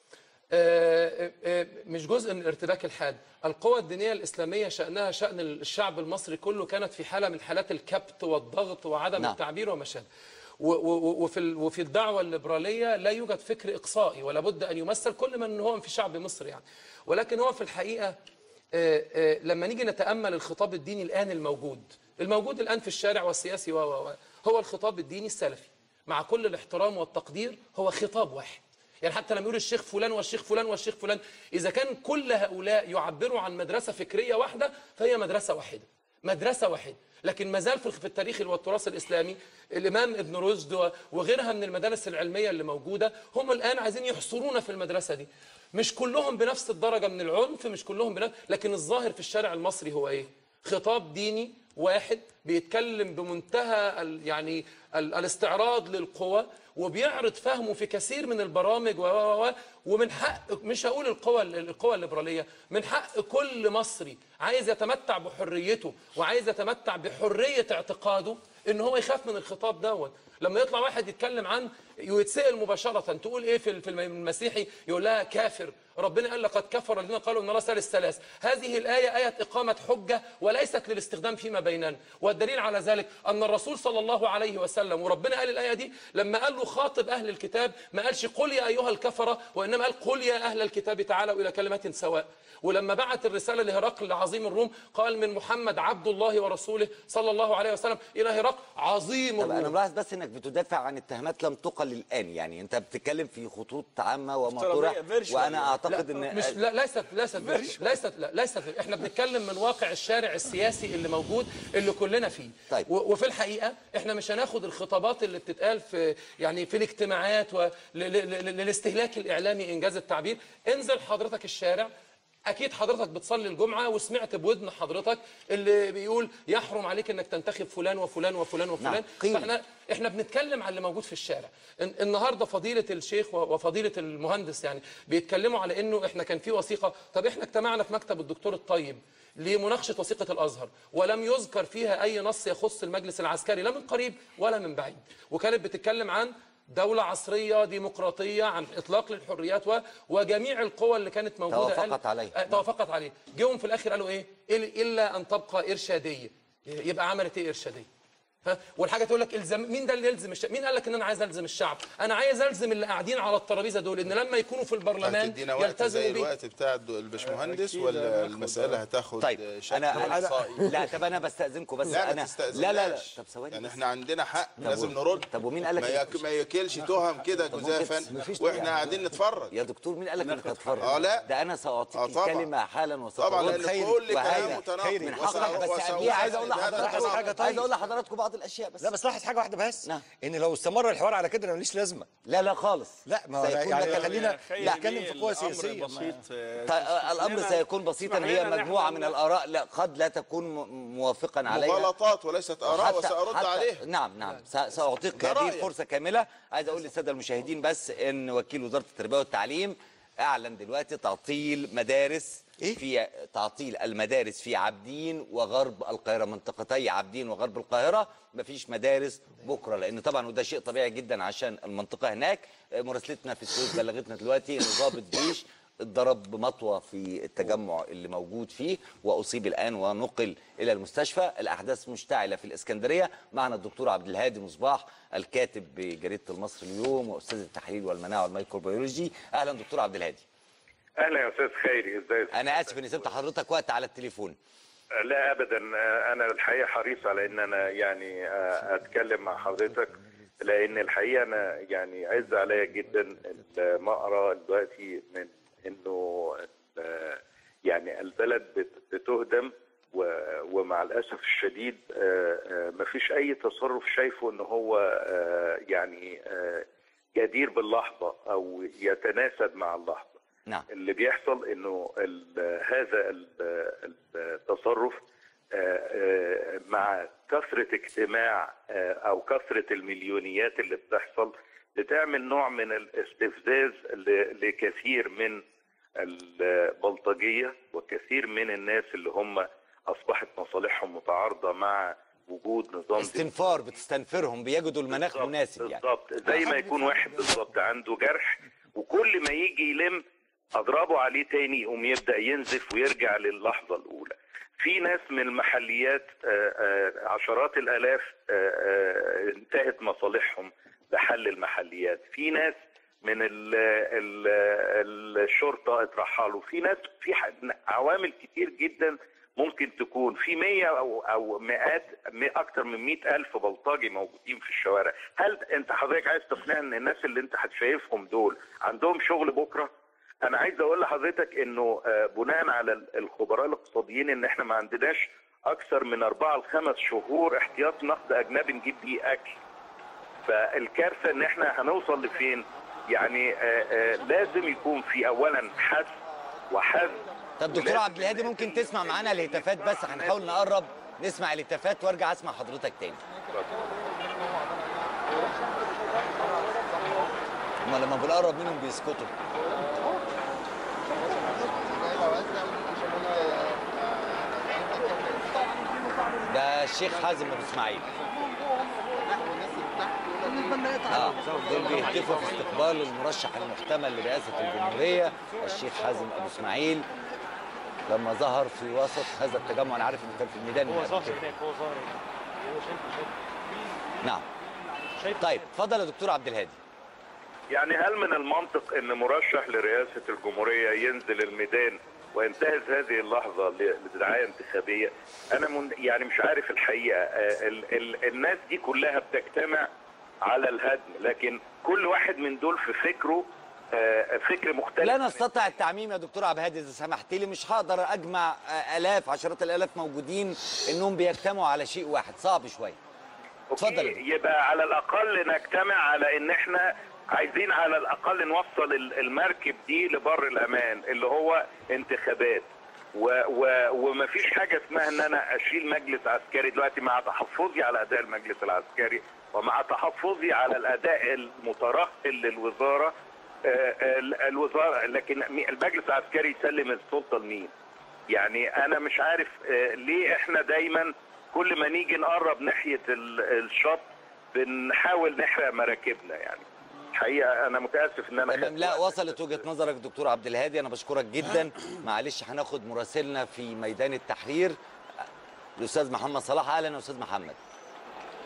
آه، آه، مش جزء من الارتباك الحاد القوى الدينية الإسلامية شأنها شأن الشعب المصري كله كانت في حالة من حالات الكبت والضغط وعدم نعم. التعبير وما شابه و- و- وفي ال- وفي الدعوة الليبرالية لا يوجد فكر إقصائي ولا بد أن يمثل كل من هو في شعب مصر يعني ولكن هو في الحقيقة آه، آه، لما نيجي نتأمل الخطاب الديني الآن الموجود الموجود الآن في الشارع والسياسي و و- و- هو الخطاب الديني السلفي مع كل الاحترام والتقدير هو خطاب واحد يعني حتى لما يقول الشيخ فلان والشيخ فلان والشيخ فلان إذا كان كل هؤلاء يعبروا عن مدرسة فكرية واحدة فهي مدرسة واحدة مدرسة واحدة لكن ما زال في في التاريخ والتراث الإسلامي الإمام ابن رشد و- وغيرها من المدارس العلمية اللي موجودة هم الآن عايزين يحصرونا في المدرسة دي مش كلهم بنفس الدرجة من العنف مش كلهم بنفس لكن الظاهر في الشارع المصري هو إيه خطاب ديني واحد بيتكلم بمنتهى ال يعني ال الاستعراض للقوى وبيعرض فهمه في كثير من البرامج و و و ومن حق مش هقول القوى القوى الليبراليه من حق كل مصري عايز يتمتع بحريته وعايز يتمتع بحريه اعتقاده ان هو يخاف من الخطاب دوت لما يطلع واحد يتكلم عن ويتسال مباشره تقول ايه في في المسيحي يقول لها كافر ربنا قال لقد كفر الذين قالوا ان الله ثالث ثلاث هذه الايه ايه اقامه حجه وليست للاستخدام فيما بيننا والدليل على ذلك ان الرسول صلى الله عليه وسلم وربنا قال الايه دي لما قال له خاطب اهل الكتاب ما قالش قل يا ايها الكفره وانما قال قل يا اهل الكتاب تعالوا الى كلمه سواء ولما بعت الرساله لهرقل عظيم الروم قال من محمد عبد الله ورسوله صلى الله عليه وسلم الى هرقل عظيم طب انا الروم ملاحظ بس انك بتدافع عن اتهامات لم تقل الان يعني انت بتتكلم في خطوط عامه وما افتراضية، طرح virtual. وانا اعتقد لا ان مش لا ليست ليست ليست لا ليست احنا بنتكلم من واقع الشارع السياسي اللي موجود اللي كلنا فيه طيب. و- وفي الحقيقه احنا مش هناخد الخطابات اللي بتتقال في يعني في الاجتماعات ول- ل- ل- للاستهلاك الاعلامي انجاز التعبير انزل حضرتك الشارع اكيد حضرتك بتصلي الجمعه وسمعت بودن حضرتك اللي بيقول يحرم عليك انك تنتخب فلان وفلان وفلان وفلان نعم، قيل. فاحنا احنا بنتكلم عن اللي موجود في الشارع الن- النهارده فضيله الشيخ و- وفضيله المهندس يعني بيتكلموا على انه احنا كان في وثيقه طب احنا اجتمعنا في مكتب الدكتور الطيب لمناقشه وثيقه الازهر ولم يذكر فيها اي نص يخص المجلس العسكري لا من قريب ولا من بعيد وكانت بتتكلم عن دولة عصرية ديمقراطية عن إطلاق للحريات و... وجميع القوى اللي كانت موجودة توافقت عليه. آه، توافقت عليه جيهم في الآخر قالوا إيه إل- إلا أن تبقى إرشادية يبقى عملت إيه إرشادية ها والحاجه تقول لك الزم مين ده اللي يلزم الشعب مين قال لك ان انا عايز الزم الشعب انا عايز الزم اللي قاعدين على الترابيزه دول ان لما يكونوا في البرلمان هتدينا وقت زي يلتزموا بيه الوقت بتاع الد- الباشمهندس ولا المساله هتاخد طيب شكل انا إحصائي؟ لا طب انا بستاذنكم بس لا انا ما تستأذنش. لا لا لا طب ثواني يعني بس. احنا عندنا حق طب لازم و- نرد طب ومين قال لك ما, إنك يك... ما ياكلش تهم كده طب جزافا ممكن- مفيش واحنا يعني. قاعدين نتفرج يا دكتور مين قال لك انك هتتفرج؟ آه، لا. ده انا ساعطيك آه، طبعا. الكلمه حالا وسترد طبعا لان خيري كل كلام وهذا متناقض من وسأ- حقك بس وسأ- قبليها عايز اقول وسأ- لحضراتكم لاحظ حاجة طيب. عايز اقول لحضراتكم بعض الاشياء بس لا بس لاحظ حاجه واحده بس نعم. ان لو استمر الحوار على كده انا ماليش لازمه لا لا خالص لا ما هو سيكون يعني لك- خلينا خير نتكلم ليه في قوى الأمر سياسيه بسيط آه، طيب، الامر اسمح سيكون بسيطا اسمح هي لنا نحن مجموعه أن- من الاراء لا قد لا تكون م- موافقا عليها مغالطات وليست اراء حتى- وسارد حتى- عليها نعم نعم س- ساعطيك ده هذه رأيك. الفرصه كامله عايز اقول للساده المشاهدين بس ان وكيل وزاره التربيه والتعليم اعلن دلوقتي تعطيل مدارس إيه؟ في تعطيل المدارس في عابدين وغرب القاهره منطقتي عابدين وغرب القاهره مفيش مدارس بكره لان طبعا وده شيء طبيعي جدا عشان المنطقه هناك مراسلتنا في السويس بلغتنا دلوقتي ان ضابط جيش اتضرب بمطوه في التجمع اللي موجود فيه واصيب الان ونقل الى المستشفى الاحداث مشتعله في الاسكندريه معنا الدكتور عبد الهادي مصباح الكاتب بجريده المصري اليوم واستاذ التحليل والمناعه والميكروبيولوجي اهلا دكتور عبد الهادي اهلا يا استاذ خيري ازيك انا اسف اني سبت حضرتك وقت على التليفون لا ابدا انا الحقيقه حريص على ان انا يعني اتكلم مع حضرتك لان الحقيقه انا يعني عز عليا جدا ما اقرا دلوقتي من انه ال- يعني البلد بت- بتهدم و- ومع الاسف الشديد ما فيش اي تصرف شايفه ان هو آه، يعني آه، جدير باللحظه او يتناسب مع اللحظه نعم اللي بيحصل انه ال- هذا ال- التصرف آه، آه، مع كثرة اجتماع آه، او كثرة المليونيات اللي بتحصل بتعمل نوع من الاستفزاز ل- لكثير من البلطجية وكثير من الناس اللي هم اصبحت مصالحهم متعارضة مع وجود نظام استنفار بتستنفرهم بيجدوا المناخ بالظبط، مناسب يعني بالظبط زي ما يكون واحد بالظبط عنده جرح وكل ما يجي يلم اضربه عليه تاني يقوم يبدا ينزف ويرجع للحظه الاولى في ناس من المحليات آه، آه، عشرات الالاف آه، آه، انتهت مصالحهم بحل المحليات في ناس من ال ال الشرطه اترحلوا في ناس في ح- عوامل كتير جدا ممكن تكون في 100 او او مئات م- اكتر من 100 الف بلطجي موجودين في الشوارع هل انت حضرتك عايز تقنعني ان الناس اللي انت هتشايفهم دول عندهم شغل بكره انا عايز اقول لحضرتك انه آه، بناء على ال- الخبراء الاقتصاديين ان احنا ما عندناش اكثر من اربعة لخمس شهور احتياط نقد اجنبي نجيب بيه اكل فالكارثه ان احنا هنوصل لفين يعني آه، آه، لازم يكون في اولا حد وحد طب دكتور ولازم عبد الهادي ممكن تسمع معانا الهتافات بس هنحاول نقرب نسمع الهتافات وارجع اسمع حضرتك تاني هما لما بنقرب منهم بيسكتوا ده الشيخ حازم ابو اسماعيل اه دول بيهتفوا في استقبال المرشح المحتمل لرئاسه الجمهوريه الشيخ حازم ابو اسماعيل لما ظهر في وسط هذا التجمع انا عارف انه كان في الميدان هو من قبل ظاهر كده. هناك هو ظاهر هو شايف شايف نعم شايف طيب اتفضل يا دكتور عبد الهادي يعني هل من المنطق ان مرشح لرئاسه الجمهوريه ينزل الميدان وينتهز هذه اللحظه ل- لدعايه انتخابيه؟ انا من يعني مش عارف الحقيقه آه، ال ال الناس دي كلها بتجتمع على الهدم لكن كل واحد من دول في فكره آه، فكر مختلف لا عن نستطيع التعميم يا دكتور عبد الهادي اذا سمحت لي مش هقدر اجمع آه، الاف عشرات الالاف موجودين انهم بيجتمعوا على شيء واحد صعب شويه اتفضل يا أوكي، يبقى على الاقل نجتمع على ان احنا عايزين على الاقل نوصل ال- المركب دي لبر الامان اللي هو انتخابات و و ومفيش حاجه اسمها ان انا اشيل مجلس عسكري دلوقتي مع تحفظي على اداء المجلس العسكري ومع تحفظي على الاداء المترهل للوزاره آه، ال- الوزاره لكن مي- المجلس العسكري يسلم السلطه لمين؟ يعني انا مش عارف آه، ليه احنا دايما كل ما نيجي نقرب ناحيه ال- الشط بنحاول نحرق مراكبنا يعني الحقيقه انا متاسف ان انا تمام خدت لا وقت. وصلت وجهه نظرك دكتور عبد الهادي انا بشكرك جدا معلش هناخد مراسلنا في ميدان التحرير الاستاذ محمد صلاح اهلا يا استاذ محمد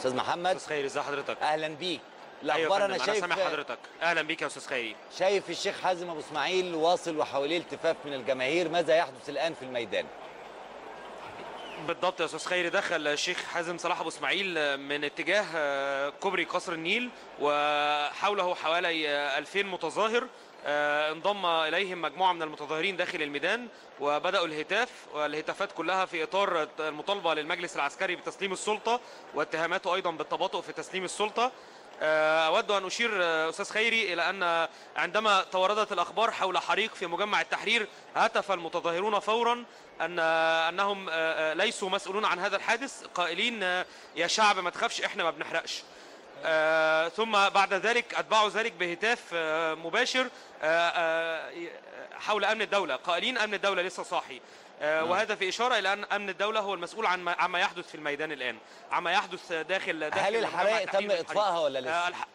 استاذ محمد استاذ خيري ازي حضرتك اهلا بيك أيوة الاخبار يا انا فندم، شايف انا سامع حضرتك اهلا بيك يا استاذ خيري شايف الشيخ حازم ابو اسماعيل واصل وحواليه التفاف من الجماهير ماذا يحدث الان في الميدان بالضبط يا استاذ خيري دخل الشيخ حازم صلاح ابو اسماعيل من اتجاه آه، كوبري قصر النيل وحوله حوالي آه، 2000 متظاهر آه، انضم اليهم مجموعه من المتظاهرين داخل الميدان وبداوا الهتاف والهتافات كلها في اطار المطالبه للمجلس العسكري بتسليم السلطه واتهاماته ايضا بالتباطؤ في تسليم السلطه آه، أود أن أشير آه، أستاذ خيري إلى أن عندما توردت الأخبار حول حريق في مجمع التحرير هتف المتظاهرون فورا أن أنهم آه، آه، ليسوا مسؤولون عن هذا الحادث قائلين آه، يا شعب ما تخافش إحنا ما بنحرقش آه، ثم بعد ذلك أتبعوا ذلك بهتاف آه، مباشر آه، آه، حول أمن الدولة قائلين أمن الدولة لسه صاحي آه، نعم. وهذا في إشارة إلى أن أمن الدولة هو المسؤول عن ما- عما يحدث في الميدان الآن عما يحدث داخل داخل هل مجمع الحرائق التحرير تم والحريق. اطفائها ولا آه، لسه الح-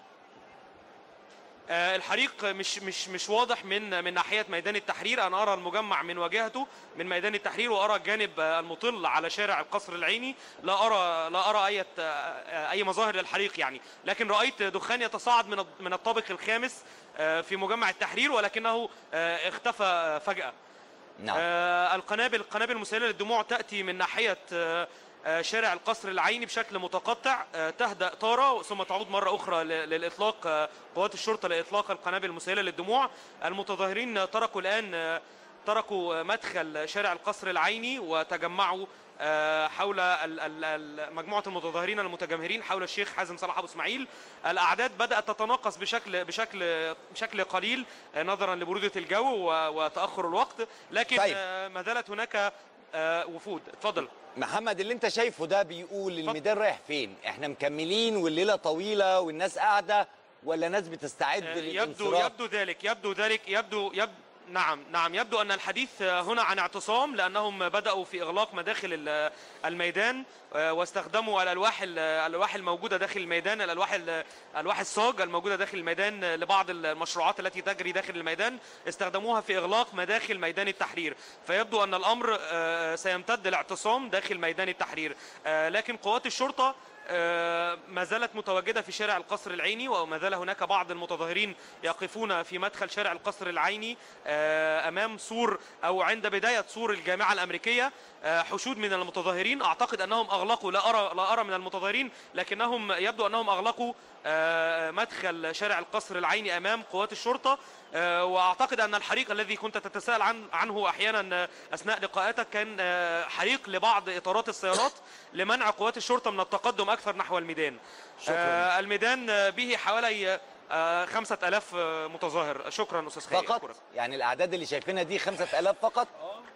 آه، الحريق مش مش مش واضح من من ناحيه ميدان التحرير انا ارى المجمع من واجهته من ميدان التحرير وارى الجانب آه، المطل على شارع القصر العيني لا ارى لا ارى اي اي مظاهر للحريق يعني لكن رايت دخان يتصاعد من الط- من الطابق الخامس آه، في مجمع التحرير ولكنه آه، اختفى آه، فجاه نعم آه، القنابل القنابل المسيله للدموع تاتي من ناحيه آه، آه، شارع القصر العيني بشكل متقطع آه، تهدا طاره ثم تعود مره اخرى ل- للاطلاق آه، قوات الشرطه لاطلاق القنابل المسيله للدموع المتظاهرين تركوا الان آه، تركوا مدخل شارع القصر العيني وتجمعوا آه، حول ال- ال- ال- مجموعه المتظاهرين المتجمهرين حول الشيخ حازم صلاح ابو اسماعيل الاعداد بدات تتناقص بشكل بشكل بشكل قليل آه، نظرا لبروده الجو و- وتاخر الوقت لكن طيب. آه، ما زالت هناك آه، وفود اتفضل محمد اللي انت شايفه ده بيقول الميدان رايح فين احنا مكملين والليله طويله والناس قاعده ولا ناس بتستعد يبدو للانصراف يبدو ذلك يبدو ذلك يبدو يبدو نعم نعم يبدو ان الحديث هنا عن اعتصام لانهم بداوا في اغلاق مداخل ال- الميدان آه، واستخدموا الالواح ال- الالواح الموجوده داخل الميدان الالواح ال- الواح الصاج الموجوده داخل الميدان لبعض المشروعات التي تجري داخل الميدان استخدموها في اغلاق مداخل ميدان التحرير فيبدو ان الامر آه، سيمتد الاعتصام داخل ميدان التحرير آه، لكن قوات الشرطه آه، ما زالت متواجده في شارع القصر العيني وما زال هناك بعض المتظاهرين يقفون في مدخل شارع القصر العيني آه، امام سور او عند بدايه سور الجامعه الامريكيه آه، حشود من المتظاهرين اعتقد انهم اغلقوا لا ارى لا ارى من المتظاهرين لكنهم يبدو انهم اغلقوا آه، مدخل شارع القصر العيني امام قوات الشرطه آه، واعتقد ان الحريق الذي كنت تتساءل عن عنه احيانا آه، اثناء لقاءاتك كان آه، حريق لبعض اطارات السيارات لمنع قوات الشرطه من التقدم اكثر نحو الميدان شكراً. آه، الميدان آه، به حوالي آه، خمسة ألاف آه، متظاهر شكرا أستاذ خيري فقط أشكرك. يعني الاعداد اللي شايفينها دي 5000 فقط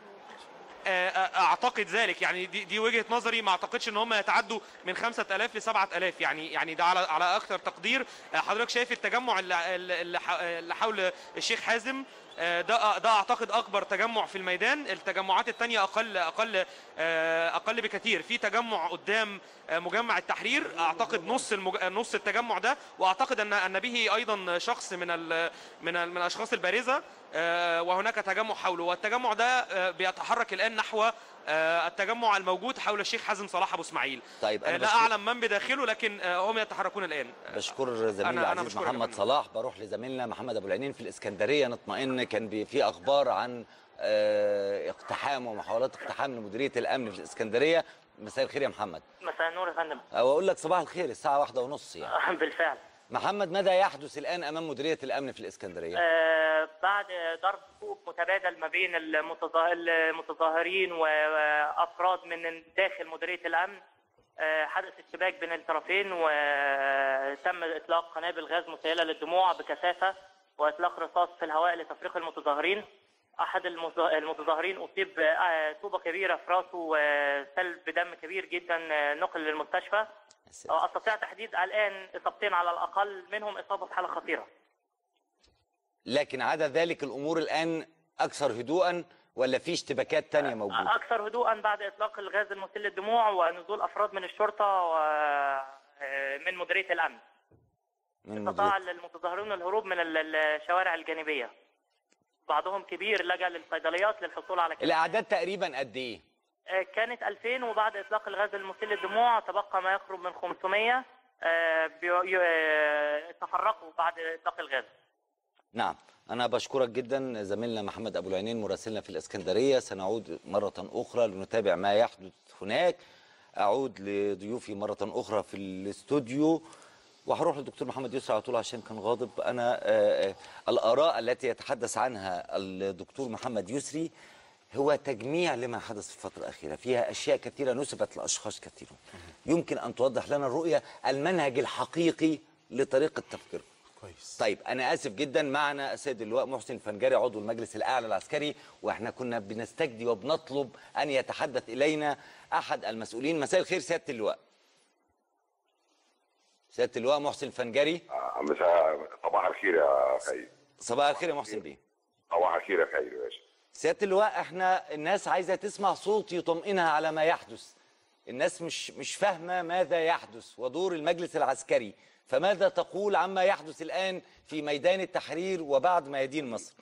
آه، آه، اعتقد ذلك يعني دي, دي وجهه نظري ما اعتقدش ان هم يتعدوا من 5000 ل 7000 يعني يعني ده على على اكثر تقدير آه، حضرتك شايف التجمع اللي, اللي ح- اللي حول الشيخ حازم آه، ده ده اعتقد اكبر تجمع في الميدان التجمعات الثانيه اقل اقل آه، اقل بكثير في تجمع قدام آه، مجمع التحرير اعتقد نص المج... نص التجمع ده واعتقد ان ان به ايضا شخص من ال... من ال... من الاشخاص البارزه آه، وهناك تجمع حوله والتجمع ده آه، بيتحرك الان نحو آه، التجمع الموجود حول الشيخ حازم صلاح ابو اسماعيل طيب آه، انا لا بشكر, اعلم من بداخله لكن آه، هم يتحركون الان بشكر زميلي أنا- أنا العزيز بشكرك يا محمد فندم. صلاح بروح لزميلنا محمد ابو العينين في الاسكندريه نطمئن كان بي- في اخبار عن آه، اقتحام ومحاولات اقتحام لمديريه الامن في الاسكندريه مساء الخير يا محمد مساء النور يا فندم او اقول لك صباح الخير الساعه واحدة ونص يعني بالفعل محمد ماذا يحدث الان امام مديريه الامن في الاسكندريه آه بعد ضرب طوب متبادل ما بين المتظا- المتظاهرين وافراد من داخل مديريه الامن آه حدث اشتباك بين الطرفين وتم اطلاق قنابل غاز مسيله للدموع بكثافه واطلاق رصاص في الهواء لتفريق المتظاهرين احد المز- المتظاهرين اصيب آه، طوبه كبيره في راسه وسلب دم كبير جدا آه، نقل للمستشفى استطيع تحديد الان اصابتين على الاقل منهم اصابه في حاله خطيره لكن عدا ذلك الامور الان اكثر هدوءا ولا في اشتباكات تانية موجوده اكثر هدوءا بعد اطلاق الغاز المسيل للدموع ونزول افراد من الشرطه ومن مديريه الامن من استطاع مديريه المتظاهرون الهروب من ال- الشوارع الجانبيه بعضهم كبير لجا للصيدليات للحصول على كمية الاعداد تقريبا قد ايه آه، كانت 2000 وبعد اطلاق الغاز المسيل للدموع تبقى ما يقرب من 500 آه، بيو- ي- آه، تفرقوا بعد اطلاق الغاز نعم أنا بشكرك جدا زميلنا محمد أبو العينين مراسلنا في الإسكندرية سنعود مرة أخرى لنتابع ما يحدث هناك أعود لضيوفي مرة أخرى في الاستوديو وهروح للدكتور محمد يسرى على طول عشان كان غاضب أنا آه، آه، الآراء التي يتحدث عنها الدكتور محمد يسري هو تجميع لما حدث في الفترة الأخيرة فيها أشياء كثيرة نسبت لأشخاص كثيرون يمكن أن توضح لنا الرؤية المنهج الحقيقي لطريقة تفكيركم كويس طيب انا اسف جدا معنا السيد اللواء محسن الفنجري عضو المجلس الاعلى العسكري واحنا كنا بنستجدي وبنطلب ان يتحدث الينا احد المسؤولين مساء الخير سياده اللواء سياده اللواء محسن الفنجري مساء صباح الخير يا خير صباح الخير يا محسن بيه صباح الخير يا خير يا باشا سياده اللواء احنا الناس عايزه تسمع صوت يطمئنها على ما يحدث الناس مش مش فاهمه ماذا يحدث ودور المجلس العسكري فماذا تقول عما يحدث الان في ميدان التحرير وبعد ميادين مصر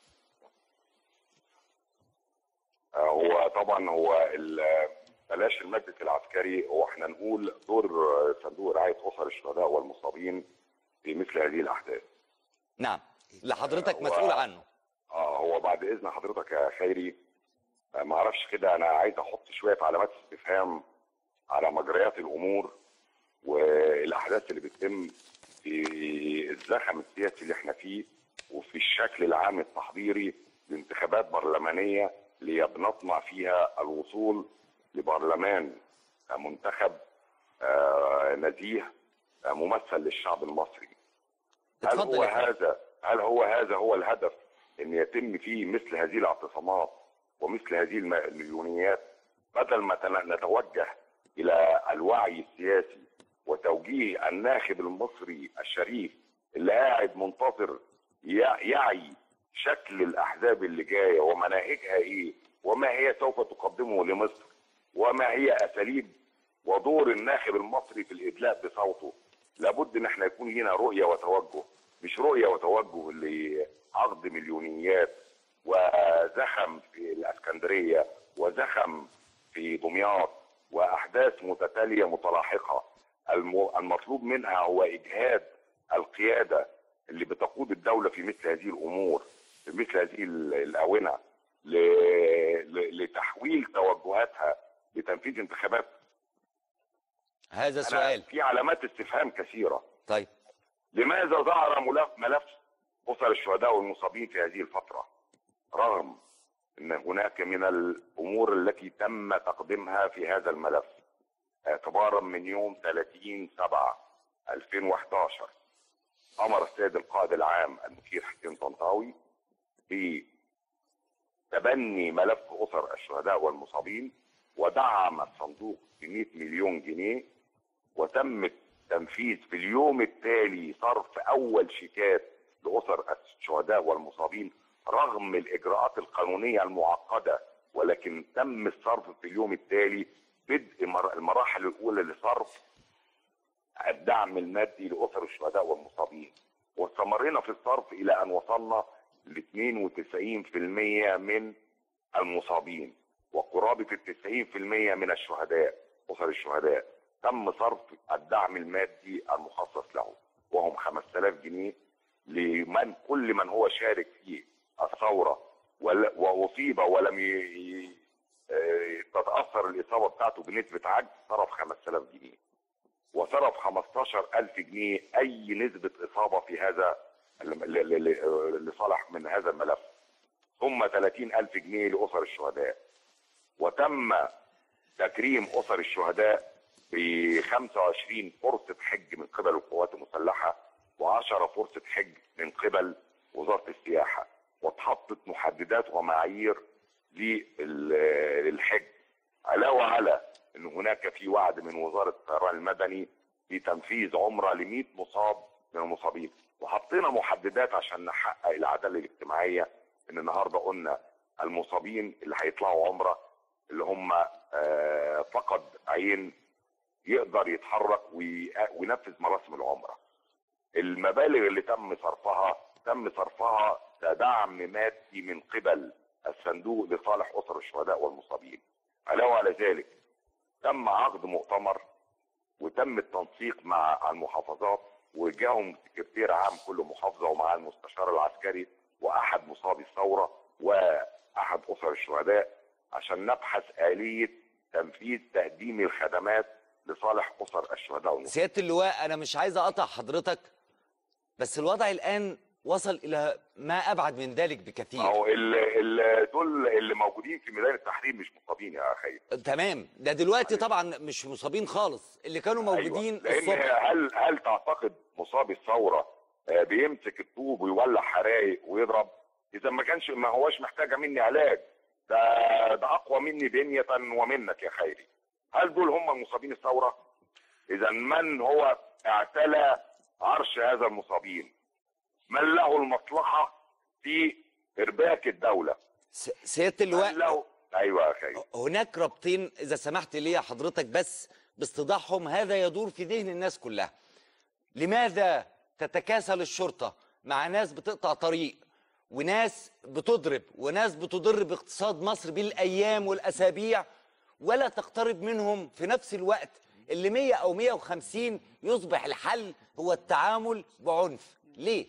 آه، هو طبعا هو ال- بلاش المجلس العسكري هو احنا نقول دور آه، صندوق رعايه اسر الشهداء والمصابين في مثل هذه الاحداث نعم اللي حضرتك هو- مسؤول عنه اه هو بعد اذن حضرتك يا خيري آه، ما اعرفش كده انا عايز احط شويه علامات استفهام على مجريات الامور والاحداث اللي بتتم في الزخم السياسي اللي احنا فيه وفي الشكل العام التحضيري لانتخابات برلمانيه اللي بنطمع فيها الوصول لبرلمان آه، منتخب آه، نزيه آه، ممثل للشعب المصري هل اتفضل هو يا فندم. هذا هل هو هذا هو الهدف ان يتم فيه مثل هذه الاعتصامات ومثل هذه الم- المليونيات بدل ما تن- نتوجه الى الوعي السياسي وتوجيه الناخب المصري الشريف اللي قاعد منتظر يع- يعي شكل الاحزاب اللي جايه ومناهجها ايه وما هي سوف تقدمه لمصر وما هي اساليب ودور الناخب المصري في الادلاء بصوته لابد ان احنا يكون لنا رؤيه وتوجه مش رؤيه وتوجه لعقد مليونيات وزخم في الاسكندريه وزخم في دمياط واحداث متتاليه متلاحقه الم- المطلوب منها هو اجهاد القياده اللي بتقود الدوله في مثل هذه الامور في مثل هذه ال- الاونه ل- ل- لتحويل توجهاتها لتنفيذ انتخابات هذا أنا السؤال في علامات استفهام كثيره طيب لماذا ظهر ملف ملف اسر الشهداء والمصابين في هذه الفتره رغم ان هناك من الامور التي تم تقديمها في هذا الملف اعتبارا من يوم 30 7 2011 امر السيد القائد العام المشير حسين طنطاوي بتبني ملف اسر الشهداء والمصابين ودعم الصندوق ب 100 مليون جنيه وتم التنفيذ في اليوم التالي صرف اول شيكات لاسر الشهداء والمصابين رغم الاجراءات القانونيه المعقده ولكن تم الصرف في اليوم التالي بدء مر- المراحل الاولى لصرف الدعم المادي لاسر الشهداء والمصابين واستمرينا في الصرف الى ان وصلنا ل 92% من المصابين وقرابه ال 90% من الشهداء اسر الشهداء تم صرف الدعم المادي المخصص له وهم 5000 جنيه لمن كل من هو شارك في الثوره ول- واصيب ولم ي... ي- آه، تتاثر الاصابه بتاعته بنسبه عجز صرف 5000 جنيه وصرف 15000 جنيه اي نسبه اصابه في هذا ل- ل- ل- لصالح من هذا الملف ثم 30000 جنيه لاسر الشهداء وتم تكريم اسر الشهداء ب 25 فرصه حج من قبل القوات المسلحه و10 فرصه حج من قبل وزاره السياحه واتحطت محددات ومعايير لل- للحج علاوه على ان هناك في وعد من وزاره الطيران المدني بتنفيذ عمره ل 100 مصاب من المصابين وحطينا محددات عشان نحقق العداله الاجتماعيه ان النهارده قلنا المصابين اللي هيطلعوا عمره اللي هم آه، فقد عين يقدر يتحرك وي- وينفذ مراسم العمره. المبالغ اللي تم صرفها تم صرفها كدعم مادي من قبل الصندوق لصالح اسر الشهداء والمصابين. علاوه على ذلك تم عقد مؤتمر وتم التنسيق مع المحافظات وجاهم سكرتير عام كل محافظه ومع المستشار العسكري واحد مصابي الثوره واحد اسر الشهداء عشان نبحث اليه تنفيذ تقديم الخدمات لصالح اسر الشهداء والنصر. سياده اللواء انا مش عايز اقطع حضرتك بس الوضع الان وصل الى ما ابعد من ذلك بكثير ما هو ال- ال- دول اللي موجودين في ميدان التحرير مش مصابين يا خير تمام ده دلوقتي طبعا مش مصابين خالص اللي كانوا موجودين أيوة. لان الصبح هل هل تعتقد مصابي الثوره آه، بيمسك الطوب ويولع حرايق ويضرب اذا ما كانش ما هوش محتاجه مني علاج ده ده اقوى مني بنيه ومنك يا خيري هل دول هم مصابين الثوره اذا من هو اعتلى عرش هذا المصابين من له المصلحه في ارباك الدوله س- سياده اللواء من له ايوه يا خيري هناك رابطين اذا سمحت لي يا حضرتك بس باستيضاحهم هذا يدور في ذهن الناس كلها لماذا تتكاسل الشرطه مع ناس بتقطع طريق وناس بتضرب وناس بتضر باقتصاد مصر بالايام والاسابيع ولا تقترب منهم في نفس الوقت اللي 100 او 150 يصبح الحل هو التعامل بعنف ليه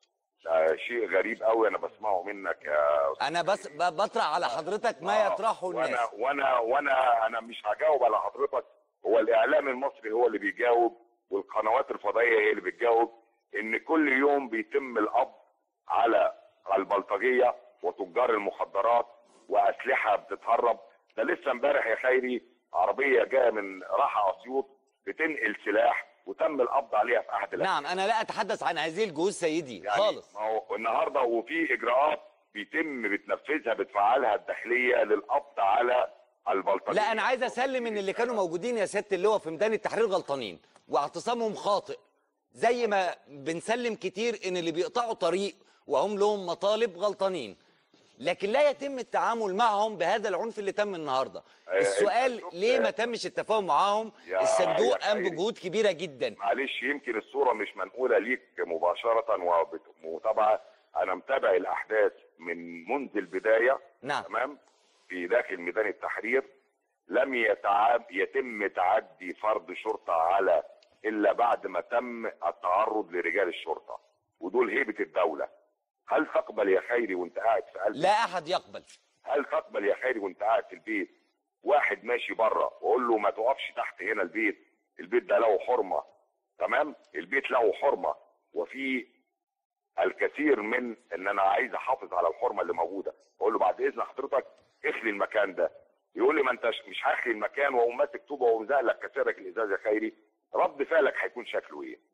ده شيء غريب قوي انا بسمعه منك يا أستاذ انا بس ب- بطرح على حضرتك ما آه، يطرحه الناس وانا وانا وانا انا مش هجاوب على حضرتك هو الاعلام المصري هو اللي بيجاوب والقنوات الفضائيه هي اللي بتجاوب ان كل يوم بيتم القبض على البلطجيه وتجار المخدرات واسلحه بتتهرب ده لسه امبارح يا خيري عربيه جايه من راحه اسيوط بتنقل سلاح وتم القبض عليها في احد الأسواق. نعم انا لا اتحدث عن هذه الجهود سيدي خالص ما هو النهارده وفي اجراءات بيتم بتنفذها بتفعلها الداخليه للقبض على البلطجيه لا انا عايز اسلم ان اللي كانوا موجودين يا سياده اللواء في ميدان التحرير غلطانين واعتصامهم خاطئ زي ما بنسلم كتير ان اللي بيقطعوا طريق وهم لهم مطالب غلطانين لكن لا يتم التعامل معهم بهذا العنف اللي تم النهارده آه، السؤال شفت- ليه ما تمش التفاهم معاهم يا- الصندوق يا قام خيري. بجهود كبيره جدا معلش يمكن الصوره مش منقوله ليك مباشره ومتابعه انا متابع الاحداث من منذ البدايه نعم تمام في داخل ميدان التحرير لم يتعب يتم تعدي فرد شرطه على الا بعد ما تم التعرض لرجال الشرطه ودول هيبه الدوله هل تقبل يا خيري وانت قاعد في قلب لا احد يقبل هل تقبل يا خيري وانت قاعد في البيت واحد ماشي بره واقول له ما تقفش تحت هنا البيت البيت ده له حرمه تمام البيت له حرمه وفي الكثير من ان انا عايز احافظ على الحرمه اللي موجوده اقول له بعد اذن حضرتك اخلي المكان ده يقول لي ما انت مش هخلي المكان واقوم ماسك طوبه ومزق لك كسرك الازاز يا خيري رد فعلك هيكون شكله ايه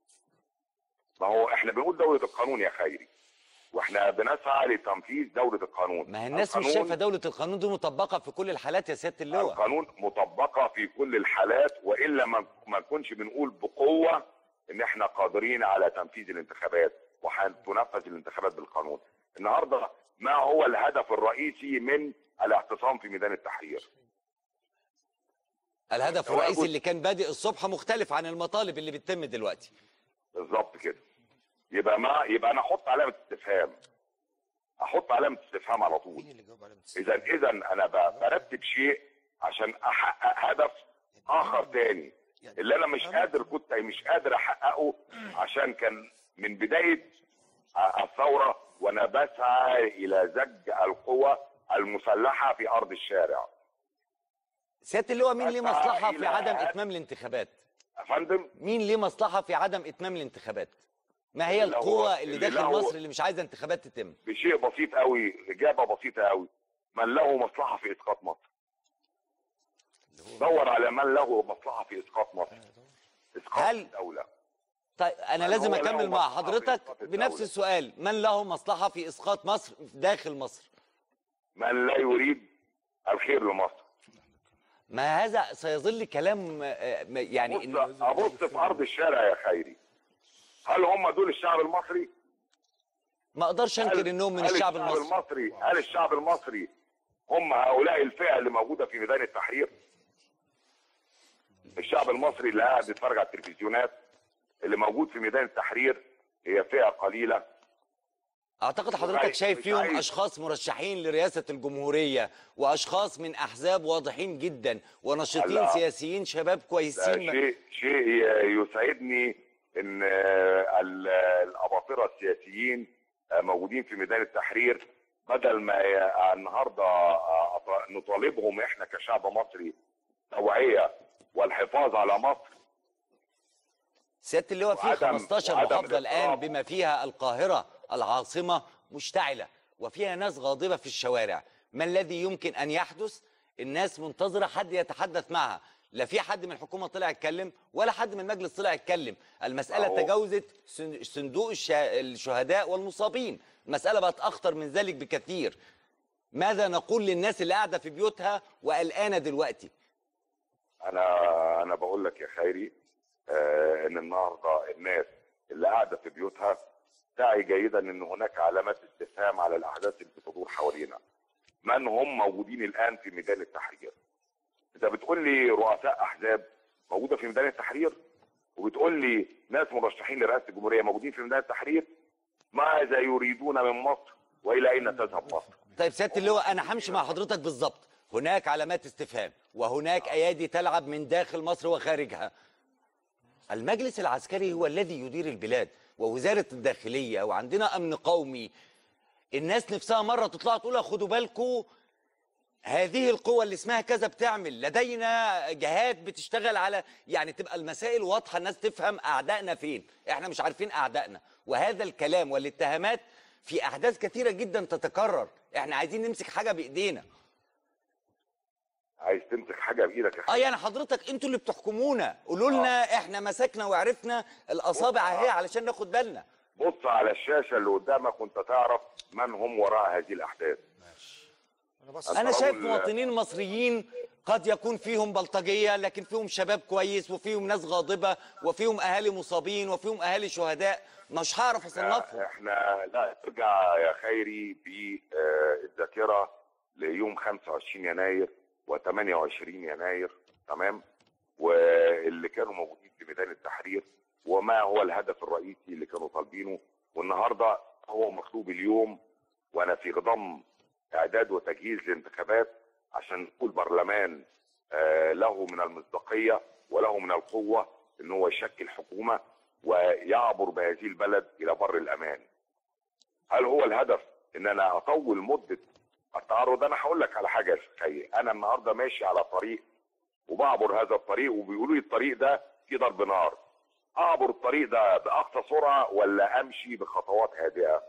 ما هو احنا بنقول دوله القانون يا خيري واحنا بنسعى لتنفيذ دوله القانون ما هي الناس مش القانون- شايفه دوله القانون دي مطبقه في كل الحالات يا سياده اللواء القانون مطبقه في كل الحالات والا ما ما نكونش بنقول بقوه ان احنا قادرين على تنفيذ الانتخابات وهتنفذ الانتخابات بالقانون. النهارده ما هو الهدف الرئيسي من الاعتصام في ميدان التحرير؟ الهدف هو الرئيسي أقول- اللي كان بادئ الصبح مختلف عن المطالب اللي بتتم دلوقتي بالظبط كده. يبقى ما يبقى انا احط علامه استفهام. احط علامه استفهام على طول. اذا اذا انا ب- برتب شيء عشان احقق هدف اخر تاني اللي انا مش قادر كنت مش قادر احققه عشان كان من بدايه الثوره وانا بسعى الى زج القوى المسلحه في ارض الشارع. سياده اللواء مين ليه أسعى مصلحه في إلى عدم هذا- اتمام الانتخابات يا فندم مين ليه مصلحه في عدم اتمام الانتخابات ما هي اللي هو- القوة اللي اللي داخل له- مصر اللي مش عايزه انتخابات تتم بشيء بسيط قوي اجابه بسيطه قوي من له مصلحه في اسقاط مصر دور على من له مصلحه في اسقاط مصر اسقاط هل- الدوله طيب انا من لازم هو له اكمل مع مصلحة في حضرتك إسقاط بنفس الدولة؟ السؤال من له مصلحه في اسقاط مصر داخل مصر من لا يريد الخير لمصر ما هذا سيظل كلام آه، م- يعني إن- بص ابص في ارض الشارع يا خيري هل هم دول الشعب المصري ما اقدرش انكر هل- انهم من هل الشعب المصري المصري هل الشعب المصري هم هؤلاء الفئه اللي موجوده في ميدان التحرير الشعب المصري اللي قاعد بيتفرج على التلفزيونات اللي موجود في ميدان التحرير هي فئه قليله اعتقد حضرتك عايز- شايف مش فيهم عايز. اشخاص مرشحين لرئاسه الجمهوريه واشخاص من احزاب واضحين جدا وناشطين لا. سياسيين شباب ده كويسين شيء شيء يسعدني ان آه، ال- الاباطره السياسيين آه، موجودين في ميدان التحرير بدل ما ي- النهارده آه، أط- نطالبهم احنا كشعب مصري توعيه والحفاظ على مصر سياده اللواء في وعدم- 15 وعدم محافظه الان الاضطراب. بما فيها القاهره العاصمه مشتعله وفيها ناس غاضبه في الشوارع ما الذي يمكن ان يحدث الناس منتظره حد يتحدث معها لا في حد من الحكومه طلع يتكلم ولا حد من المجلس طلع يتكلم المساله أهو. تجاوزت سن- صندوق الش- الشهداء والمصابين المساله بقت اخطر من ذلك بكثير ماذا نقول للناس اللي قاعده في بيوتها وقلقانه دلوقتي انا انا بقول لك يا خيري آه ان النهارده الناس اللي قاعده في بيوتها تعي جيدا ان هناك علامات استفهام على الاحداث اللي بتدور حوالينا من هم موجودين الان في ميدان التحرير انت بتقول لي رؤساء احزاب موجوده في ميدان التحرير وبتقول لي ناس مرشحين لرئاسه الجمهوريه موجودين في ميدان التحرير ماذا يريدون من مصر والى اين تذهب مصر طيب سياده اللواء انا همشي مع حضرتك بالظبط هناك علامات استفهام وهناك ايادي تلعب من داخل مصر وخارجها المجلس العسكري هو الذي يدير البلاد ووزاره الداخليه وعندنا امن قومي الناس نفسها مره تطلع تقول خدوا بالكم هذه القوة اللي اسمها كذا بتعمل لدينا جهات بتشتغل على يعني تبقى المسائل واضحة الناس تفهم أعدائنا فين احنا مش عارفين أعدائنا وهذا الكلام والاتهامات في أحداث كثيرة جدا تتكرر احنا عايزين نمسك حاجة بإيدينا عايز تمسك حاجه بايدك يا اه يعني حضرتك انتوا اللي بتحكمونا قولوا لنا احنا مسكنا وعرفنا الأصابع اهي علشان ناخد بالنا بص على الشاشه اللي قدامك وانت تعرف من هم وراء هذه الاحداث انا شايف أقول- مواطنين مصريين قد يكون فيهم بلطجيه لكن فيهم شباب كويس وفيهم ناس غاضبه وفيهم اهالي مصابين وفيهم اهالي شهداء مش هعرف اصنفهم احنا لا ترجع يا خيري بالذاكره ليوم 25 يناير و28 يناير تمام واللي كانوا موجودين في ميدان التحرير وما هو الهدف الرئيسي اللي كانوا طالبينه والنهارده هو مطلوب اليوم وانا في غضم اعداد وتجهيز لانتخابات عشان نقول برلمان آه، له من المصداقيه وله من القوه ان هو يشكل حكومه ويعبر بهذه البلد الى بر الامان. هل هو الهدف ان انا اطول مده التعرض؟ انا هقول لك على حاجه يا خيري، انا النهارده ماشي على طريق وبعبر هذا الطريق وبيقولوا لي الطريق ده فيه ضرب نار. اعبر الطريق ده باقصى سرعه ولا امشي بخطوات هادئه؟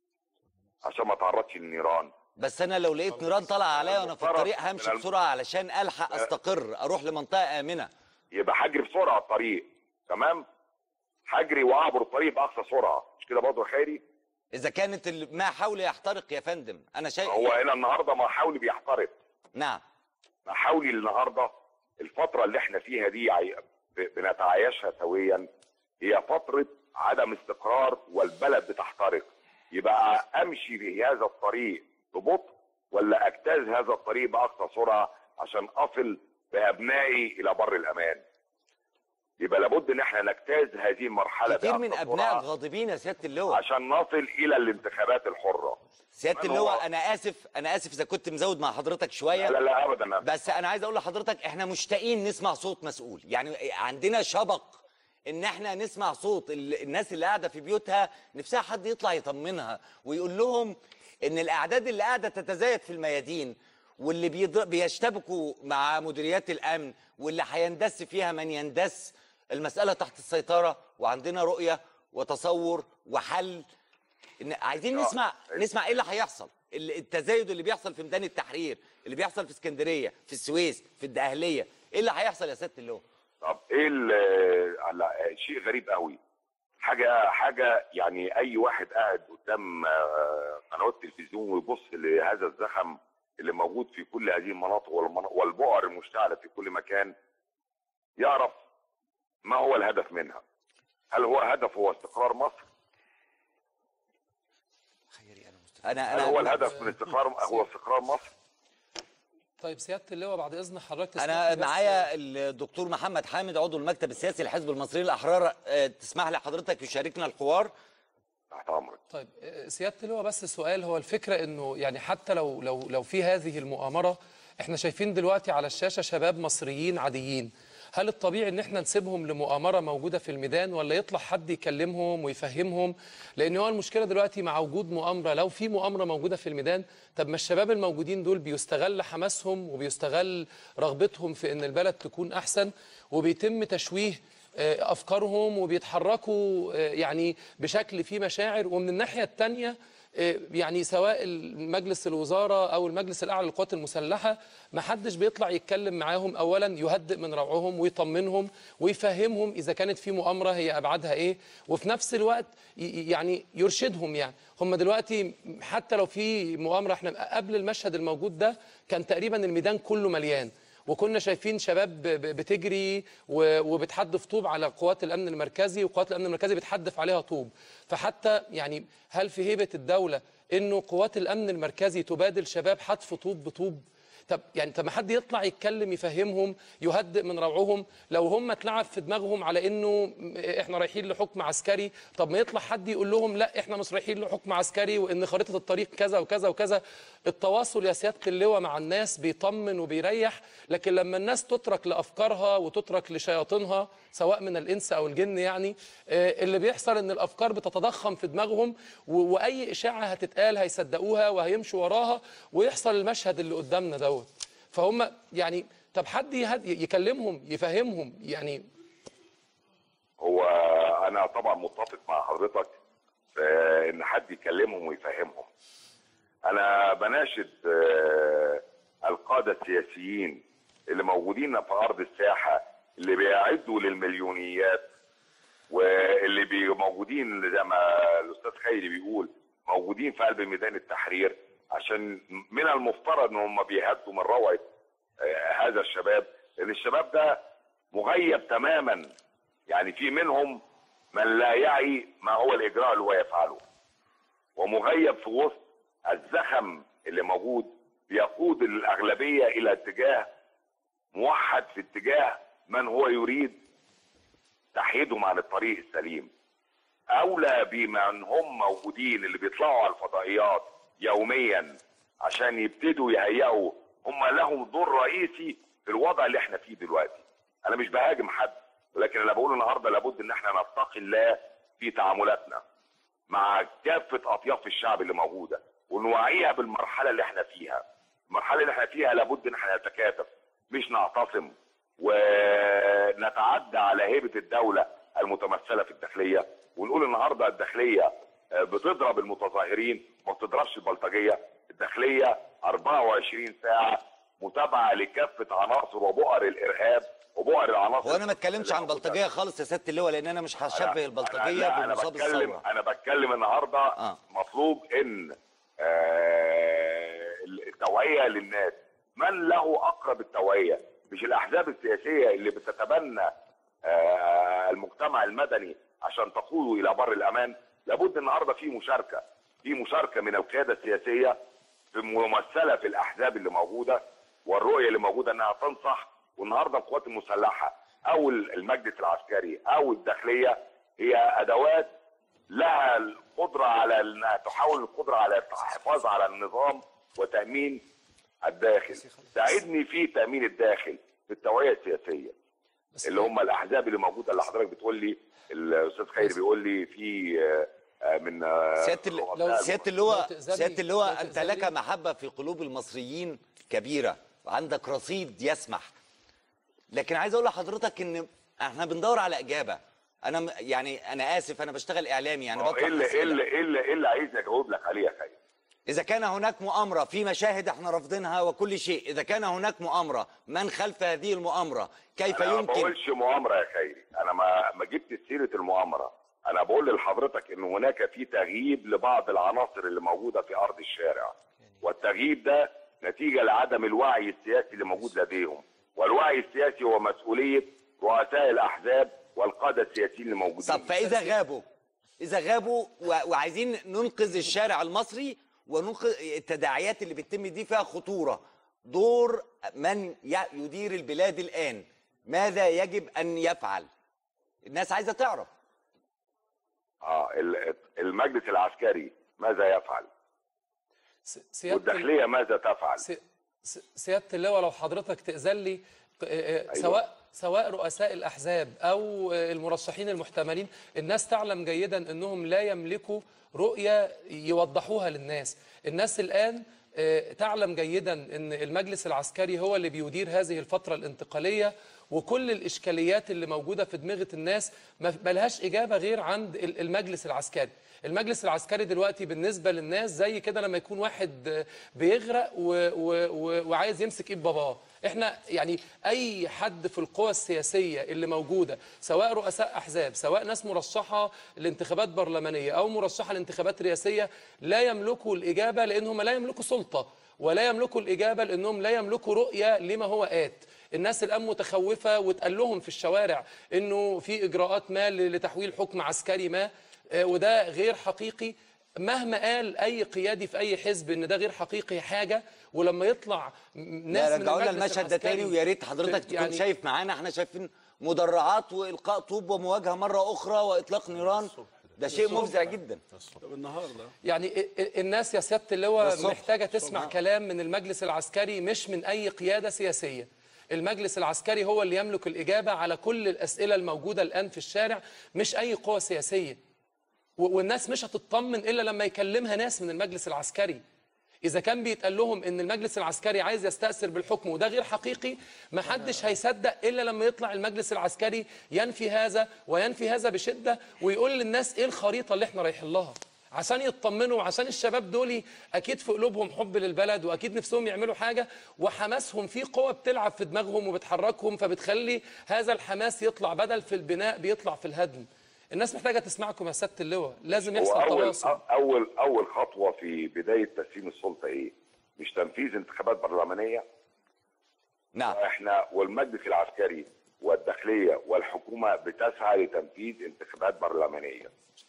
عشان ما اتعرضش للنيران. بس انا لو لقيت نيران طالعه عليا وانا في المفترض الطريق من همشي الم- بسرعه علشان الحق استقر اروح لمنطقه امنه يبقى هجري بسرعه الطريق تمام؟ هجري واعبر الطريق باقصى سرعه، مش كده برضه يا خيري؟ اذا كانت ال- ما حول يحترق يا فندم انا شايف هو هنا النهارده ما حاولي بيحترق نعم ما حاولي النهارده الفتره اللي احنا فيها دي عي- ب- بنتعايشها سويا هي فتره عدم استقرار والبلد بتحترق يبقى امشي في هذا الطريق ببطء ولا اجتاز هذا الطريق باقصى سرعه عشان اصل بابنائي الى بر الامان يبقى لابد ان احنا نجتاز هذه المرحله كتير من بأقصى ابناء سرعة الغاضبين يا سياده اللواء عشان نصل الى الانتخابات الحره سياده من هو- اللواء انا اسف انا اسف اذا كنت مزود مع حضرتك شويه لا لا لا ابدا بس انا عايز اقول لحضرتك احنا مشتاقين نسمع صوت مسؤول يعني عندنا شبق ان احنا نسمع صوت ال- الناس اللي قاعده في بيوتها نفسها حد يطلع يطمنها ويقول لهم ان الاعداد اللي قاعده تتزايد في الميادين واللي بيض- بيشتبكوا مع مديريات الامن واللي هيندس فيها من يندس المساله تحت السيطره وعندنا رؤيه وتصور وحل إن عايزين آه. نسمع نسمع ايه اللي هيحصل ال- التزايد اللي بيحصل في ميدان التحرير اللي بيحصل في اسكندريه في السويس في الدقهليه ايه اللي هيحصل يا سياده اللواء طب ايه ال- لا، شيء غريب قوي حاجه حاجه يعني اي واحد قاعد قدام آه، قنوات التلفزيون ويبص لهذا الزخم اللي موجود في كل هذه المناطق والمنا- والبؤر المشتعله في كل مكان يعرف ما هو الهدف منها هل هو هدف هو استقرار مصر انا هل انا هو الهدف من استقرار هو استقرار مصر طيب سياده اللواء بعد اذن حضرتك تسمح انا لي بس- معايا الدكتور محمد حامد عضو المكتب السياسي للحزب المصري الاحرار آه، تسمح لي حضرتك يشاركنا الحوار تحت امرك طيب آه، سياده اللواء بس سؤال هو الفكره انه يعني حتى لو لو لو في هذه المؤامره احنا شايفين دلوقتي على الشاشه شباب مصريين عاديين هل الطبيعي ان احنا نسيبهم لمؤامره موجوده في الميدان ولا يطلع حد يكلمهم ويفهمهم لان هو المشكله دلوقتي مع وجود مؤامره لو في مؤامره موجوده في الميدان طب ما الشباب الموجودين دول بيستغل حماسهم وبيستغل رغبتهم في ان البلد تكون احسن وبيتم تشويه آه، افكارهم وبيتحركوا آه، يعني بشكل فيه مشاعر ومن الناحيه الثانيه يعني سواء مجلس الوزاره او المجلس الاعلى للقوات المسلحه ما حدش بيطلع يتكلم معاهم اولا يهدئ من روعهم ويطمنهم ويفهمهم اذا كانت في مؤامره هي ابعادها ايه وفي نفس الوقت ي- يعني يرشدهم يعني هم دلوقتي حتى لو في مؤامره احنا قبل المشهد الموجود ده كان تقريبا الميدان كله مليان وكنا شايفين شباب ب- ب- بتجري و- وبتحدف طوب على قوات الامن المركزي وقوات الامن المركزي بتحدف عليها طوب فحتى يعني هل في هيبه الدوله انه قوات الامن المركزي تبادل شباب حتف طوب بطوب طب يعني طب ما حد يطلع يتكلم يفهمهم يهدئ من روعهم لو هم اتلعب في دماغهم على انه احنا رايحين لحكم عسكري طب ما يطلع حد يقول لهم لا احنا مش رايحين لحكم عسكري وان خريطه الطريق كذا وكذا وكذا التواصل يا سياده اللواء مع الناس بيطمن وبيريح لكن لما الناس تترك لافكارها وتترك لشياطينها سواء من الانس او الجن يعني آه، اللي بيحصل ان الافكار بتتضخم في دماغهم و- واي اشاعه هتتقال هيصدقوها وهيمشوا وراها ويحصل المشهد اللي قدامنا دوت فهم يعني طب حد يهد- يكلمهم يفهمهم يعني هو انا طبعا متفق مع حضرتك في ان حد يكلمهم ويفهمهم انا بناشد آه، القاده السياسيين اللي موجودين في ارض الساحه اللي بيعدوا للمليونيات واللي بي موجودين زي ما الاستاذ خيري بيقول موجودين في قلب ميدان التحرير عشان من المفترض ان هم بيهدوا من روعه آه، هذا الشباب لان الشباب ده مغيب تماما يعني في منهم من لا يعي ما هو الاجراء اللي هو يفعله ومغيب في وسط الزخم اللي موجود بيقود الاغلبيه الى اتجاه موحد في اتجاه من هو يريد تحييدهم عن الطريق السليم اولى بمن هم موجودين اللي بيطلعوا على الفضائيات يوميا عشان يبتدوا يهيئوا هم لهم دور رئيسي في الوضع اللي احنا فيه دلوقتي انا مش بهاجم حد ولكن انا بقول النهارده لابد ان احنا نتقي الله في تعاملاتنا مع كافه اطياف الشعب اللي موجوده ونوعيها بالمرحله اللي احنا فيها المرحله اللي احنا فيها لابد ان احنا نتكاتف مش نعتصم ونتعدى على هيبه الدوله المتمثله في الداخليه ونقول النهارده الداخليه آه، بتضرب المتظاهرين ما بتضربش البلطجيه الداخليه 24 ساعه متابعه لكافه عناصر وبؤر الارهاب وبؤر العناصر وانا ما اتكلمش عن بلطجيه خالص يا سياده اللواء لان انا مش هشبه لا، البلطجيه لا، انا بمصاب بتكلم الثوره انا بتكلم النهارده آه. مطلوب ان آه، التوعيه للناس من له اقرب التوعيه مش الاحزاب السياسيه اللي بتتبنى آه، المجتمع المدني عشان تقوده الى بر الامان لابد النهارده في مشاركه في مشاركه من القياده السياسيه في ممثله في الاحزاب اللي موجوده والرؤيه اللي موجوده انها تنصح والنهارده القوات المسلحه او المجلس العسكري او الداخليه هي ادوات لها القدره على انها تحاول القدره على الحفاظ على النظام وتامين الداخل ساعدني في تامين الداخل في التوعيه السياسيه اللي هم الاحزاب اللي موجوده اللي حضرتك بتقول لي الاستاذ خيري بيقول لي في آه، آه، من آه، سياده ال- رؤساء سياده اللواء لو تأذني- سياده لو اللواء انت لك تأذني- محبه في قلوب المصريين كبيره وعندك رصيد يسمح لكن عايز اقول لحضرتك ان احنا بندور على اجابه انا م- يعني انا اسف انا بشتغل اعلامي يعني ما هو بطرح ايه اللي ايه أسئلة. اللي ايه اللي إيه اللي عايز اجاوب لك عليه يا خيري إذا كان هناك مؤامرة في مشاهد احنا رافضينها وكل شيء، إذا كان هناك مؤامرة، من خلف هذه المؤامرة؟ كيف انا ما يمكن؟ بقولش مؤامره يا خيري انا ما ما جبت سيره المؤامره انا بقول لحضرتك ان هناك في تغييب لبعض العناصر اللي موجوده في ارض الشارع والتغييب ده نتيجه لعدم الوعي السياسي اللي موجود لديهم والوعي السياسي هو مسؤوليه رؤساء الاحزاب والقاده السياسيين اللي موجودين طب فإذا غابوا إذا غابوا و- وعايزين ننقذ الشارع المصري وننقذ التداعيات اللي بتتم دي فيها خطورة، دور من ي- يدير البلاد الآن، ماذا يجب أن يفعل؟ الناس عايزة تعرف. اه ال- المجلس العسكري ماذا يفعل؟ سياده والداخليه ماذا تفعل؟ س- س- سياده اللواء لو حضرتك تاذن لي ق- آه، آه، سواء سواء رؤساء الاحزاب او آه، المرشحين المحتملين الناس تعلم جيدا انهم لا يملكوا رؤيه يوضحوها للناس الناس الان آه، تعلم جيدا ان المجلس العسكري هو اللي بيدير هذه الفتره الانتقاليه وكل الاشكاليات اللي موجوده في دماغه الناس ما ملهاش اجابه غير عند ال- المجلس العسكري المجلس العسكري دلوقتي بالنسبه للناس زي كده لما يكون واحد آه، بيغرق و و و وعايز يمسك ايد باباه احنا يعني اي حد في القوى السياسيه اللي موجوده سواء رؤساء احزاب سواء ناس مرشحه لانتخابات برلمانيه او مرشحه لانتخابات رئاسيه لا يملكوا الاجابه لانهم لا يملكوا سلطه ولا يملكوا الاجابه لانهم لا يملكوا رؤيه لما هو ات الناس الان متخوفه واتقال لهم في الشوارع انه في اجراءات ما لتحويل حكم عسكري ما آه، وده غير حقيقي مهما قال اي قيادي في اي حزب ان ده غير حقيقي حاجه ولما يطلع م- ناس لا من رجعوا لنا المجلس المشهد ده تاني العسكري ويا ريت حضرتك تكون يعني- شايف معانا احنا شايفين مدرعات والقاء طوب ومواجهه مره اخرى واطلاق نيران ده شيء مفزع جدا طب النهارده يعني ال- ال- الناس يا سياده ده اللواء الصبح. محتاجه تسمع الصبح. كلام من المجلس العسكري مش من اي قياده سياسيه المجلس العسكري هو اللي يملك الاجابه على كل الاسئله الموجوده الان في الشارع مش اي قوه سياسيه و- والناس مش هتطمن الا لما يكلمها ناس من المجلس العسكري اذا كان بيتقال لهم ان المجلس العسكري عايز يستأثر بالحكم وده غير حقيقي ما حدش هيصدق الا لما يطلع المجلس العسكري ينفي هذا وينفي هذا بشده ويقول للناس ايه الخريطه اللي احنا رايحين لها عشان يطمنوا وعشان الشباب دول اكيد في قلوبهم حب للبلد واكيد نفسهم يعملوا حاجه وحماسهم في قوه بتلعب في دماغهم وبتحركهم فبتخلي هذا الحماس يطلع بدل في البناء بيطلع في الهدم الناس محتاجه تسمعكم يا سياده اللواء لازم هو يحصل اول تواصل اول اول خطوه في بدايه تسليم السلطه ايه؟ مش تنفيذ انتخابات برلمانيه؟ نعم احنا والمجلس العسكري والداخليه والحكومه بتسعى لتنفيذ انتخابات برلمانيه.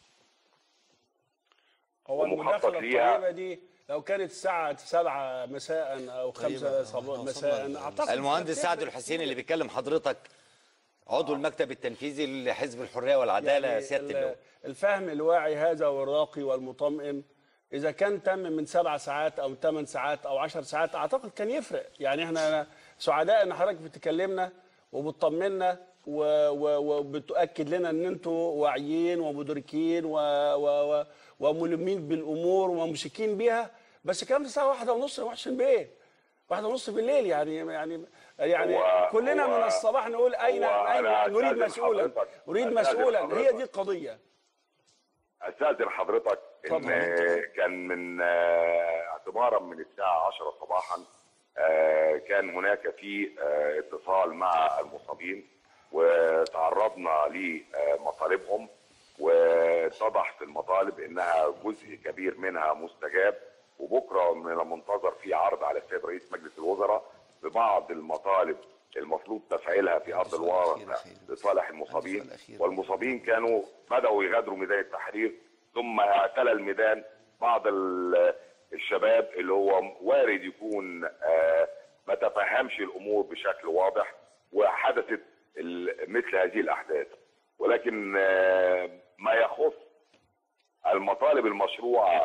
هو ومخطط المداخله ليها. الطيبه دي لو كانت الساعه 7 مساء او 5 صباح مساء اعتقد المهندس سعد الحسين اللي بيكلم حضرتك عضو المكتب التنفيذي لحزب الحريه والعداله يعني سياده ال- اللواء الفهم الواعي هذا والراقي والمطمئن اذا كان تم من سبع ساعات او ثمان ساعات او عشر ساعات اعتقد كان يفرق يعني احنا سعداء ان حضرتك بتكلمنا وبتطمنا و- و- وبتؤكد لنا ان انتوا واعيين ومدركين و و و وملمين بالامور وممسكين بيها بس الكلام ده الساعه واحدة ونص يا محسن بيه واحدة ونص بالليل يعني يعني يعني هو- كلنا هو- من الصباح نقول اين هو اين أنا نريد أستاذن مسؤولا حضرتك- نريد أستاذن مسؤولا هي حضرتك. دي القضيه استاذن حضرتك ان طبعاً. كان من آه، اعتبارا من الساعه 10 صباحا آه، كان هناك في آه، اتصال مع المصابين وتعرضنا لمطالبهم واتضح في المطالب انها جزء كبير منها مستجاب وبكره من المنتظر في عرض على السيد رئيس مجلس الوزراء ببعض المطالب المفروض تفعيلها في ارض الواقع لصالح المصابين والمصابين كانوا بداوا يغادروا ميدان التحرير ثم اعتلى الميدان بعض ال- الشباب اللي هو وارد يكون آه، ما تفهمش الامور بشكل واضح وحدثت ال- مثل هذه الاحداث ولكن آه، ما يخص المطالب المشروعه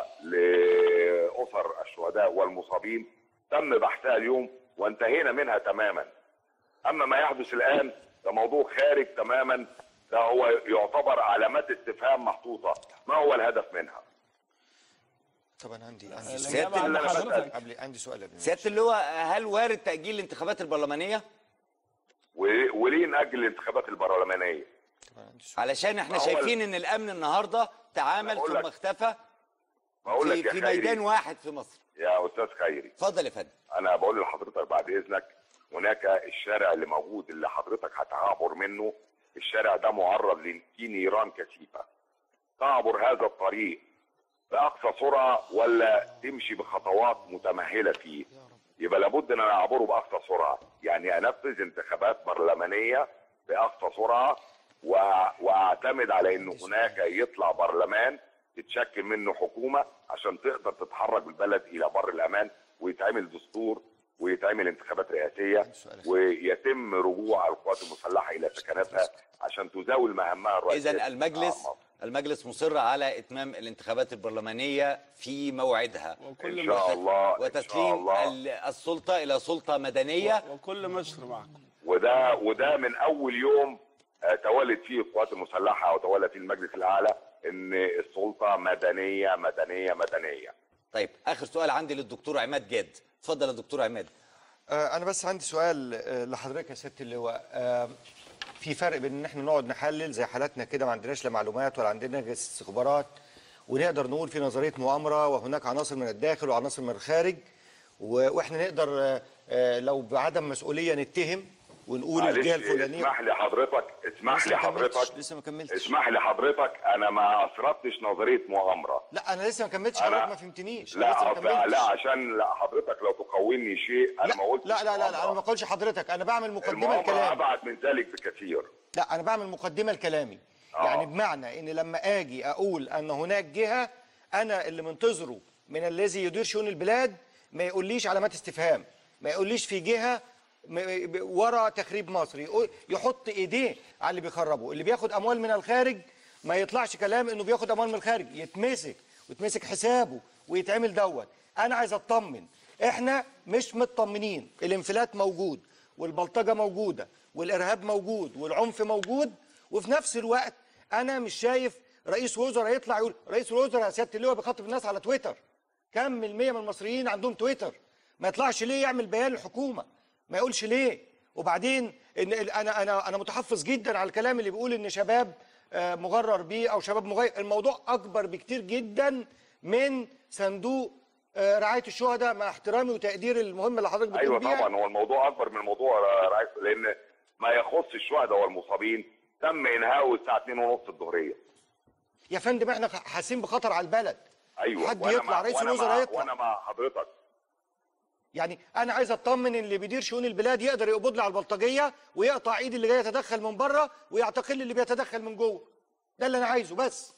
لاسر الشهداء والمصابين تم بحثها اليوم وانتهينا منها تماما اما ما يحدث الان ده موضوع خارج تماما ده هو يعتبر علامات استفهام محطوطه ما هو الهدف منها طبعا عندي عندي سيادة سؤال اللواء قبل- حضرتك. قبل عندي سؤال قبل ما سياده اللواء هل وارد تاجيل الانتخابات البرلمانيه و- وليه ناجل الانتخابات البرلمانيه علشان احنا ما هو شايفين ان الامن النهارده تعامل بقول ثم لك- اختفى بقول لك في, يا في خيري ميدان واحد في مصر يا استاذ خيري اتفضل يا فندم انا بقول لحضرتك بعد اذنك هناك الشارع اللي موجود اللي حضرتك هتعبر منه الشارع ده معرض ل- في نيران كثيفه تعبر هذا الطريق باقصى سرعه ولا تمشي بخطوات متمهله فيه يبقى لابد ان انا اعبره باقصى سرعه يعني انفذ انتخابات برلمانيه باقصى سرعه وأ- واعتمد على ان هناك يطلع برلمان يتشكل منه حكومه عشان تقدر تتحرك بالبلد الى بر الامان ويتعمل دستور ويتعمل انتخابات رئاسيه ويتم رجوع القوات المسلحه الى سكناتها عشان تزاول مهامها الرئيسيه اذا المجلس المجلس مصر على اتمام الانتخابات البرلمانيه في موعدها وكل إن شاء الله، إن شاء وتسليم الله. ال- السلطه الى سلطه مدنيه وكل مصر معكم وده وده من اول يوم آه، تولت فيه القوات المسلحه او تولى فيه المجلس الاعلى ان السلطه مدنيه مدنيه مدنيه طيب اخر سؤال عندي للدكتور عماد جاد اتفضل يا دكتور عماد آه، انا بس عندي سؤال آه، لحضرتك يا سياده اللواء آه، في فرق بين ان احنا نقعد نحلل زي حالاتنا كده ما عندناش لا معلومات ولا عندنا استخبارات ونقدر نقول في نظريه مؤامره وهناك عناصر من الداخل وعناصر من الخارج و- واحنا نقدر آه، آه، لو بعدم مسؤوليه نتهم ونقول معلش الجهه الفلانيه اسمح لي حضرتك اسمح لسه لي ما كملتش، حضرتك لسه ما كملتش اسمح لي حضرتك انا ما اثرتش نظريه مؤامره لا انا لسه ما كملتش أنا- حضرتك ما فهمتنيش أنا لسه لا ما أصل- كملتش. لا عشان لا حضرتك لو تقومني شيء انا ما قلتش لا لا لا, لا انا مؤامرة. ما بقولش حضرتك انا بعمل مقدمه المؤامره الكلام ابعد من ذلك بكثير لا انا بعمل مقدمه لكلامي آه. يعني بمعنى ان لما اجي اقول ان هناك جهه انا اللي منتظره من الذي يدير شؤون البلاد ما يقوليش علامات استفهام ما يقوليش في جهه م- ب- ورا تخريب مصر يقول- يحط ايديه على اللي بيخربه اللي بياخد اموال من الخارج ما يطلعش كلام انه بياخد اموال من الخارج يتمسك ويتمسك حسابه ويتعمل دوت انا عايز اطمن احنا مش مطمنين الانفلات موجود والبلطجه موجوده والارهاب موجود والعنف موجود وفي نفس الوقت انا مش شايف رئيس وزراء يطلع يقول رئيس الوزراء يا سياده اللواء بيخاطب الناس على تويتر كم المية من المصريين عندهم تويتر ما يطلعش ليه يعمل بيان للحكومه ما يقولش ليه وبعدين إن انا انا انا متحفظ جدا على الكلام اللي بيقول ان شباب آه، مغرر بيه او شباب مغير الموضوع اكبر بكتير جدا من صندوق آه، رعايه الشهداء مع احترامي وتقدير المهمه اللي حضرتك بتقول ايوه بيها طبعا هو الموضوع اكبر من موضوع رئيس لان ما يخص الشهداء والمصابين تم انهائه الساعه 2 ونص الظهريه يا فندم احنا حاسين بخطر على البلد ايوه حد وأنا يطلع مع- رئيس وأنا الوزراء مع- يطلع. وانا مع حضرتك يعني انا عايز اطمن ان اللي بيدير شؤون البلاد يقدر يقبض لي على البلطجيه ويقطع ايد اللي جاي يتدخل من بره ويعتقل اللي بيتدخل من جوه ده اللي انا عايزه بس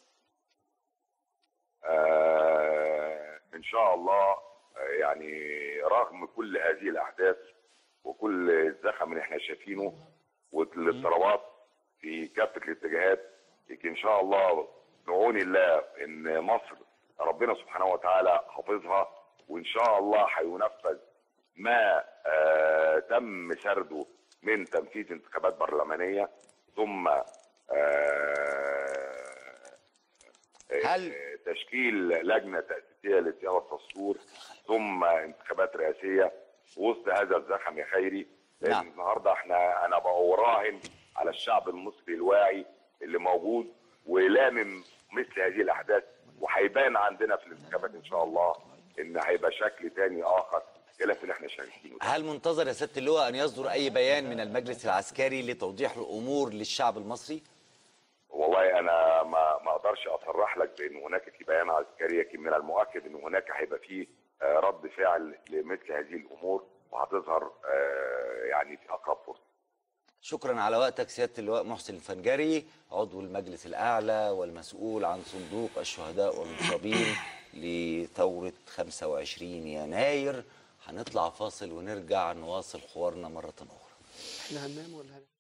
آه ان شاء الله آه يعني رغم كل هذه الاحداث وكل الزخم اللي احنا شايفينه والاضطرابات في كافه الاتجاهات لكن ان شاء الله بعون الله ان مصر ربنا سبحانه وتعالى حافظها وان شاء الله هينفذ ما آه تم سرده من تنفيذ انتخابات برلمانيه ثم آه هل تشكيل لجنه تاسيسيه لصياغه الدستور ثم انتخابات رئاسيه وسط هذا الزخم يا خيري لان نعم. النهارده احنا انا براهن على الشعب المصري الواعي اللي موجود ولامم مثل هذه الاحداث وهيبان عندنا في الانتخابات ان شاء الله ان هيبقى شكل تاني اخر خلاف اللي احنا شايفينه ده. هل منتظر يا سياده اللواء ان يصدر اي بيان من المجلس العسكري لتوضيح الامور للشعب المصري والله انا ما ما اقدرش اصرح لك بان هناك في بيان عسكري لكن من المؤكد ان هناك هيبقى فيه آه، رد فعل لمثل هذه الامور وهتظهر آه، يعني في اقرب فرصه شكرا على وقتك سياده اللواء محسن الفنجري عضو المجلس الاعلى والمسؤول عن صندوق الشهداء والمصابين لثوره 25 يناير هنطلع فاصل ونرجع نواصل حوارنا مره اخرى احنا هننام ولا هننام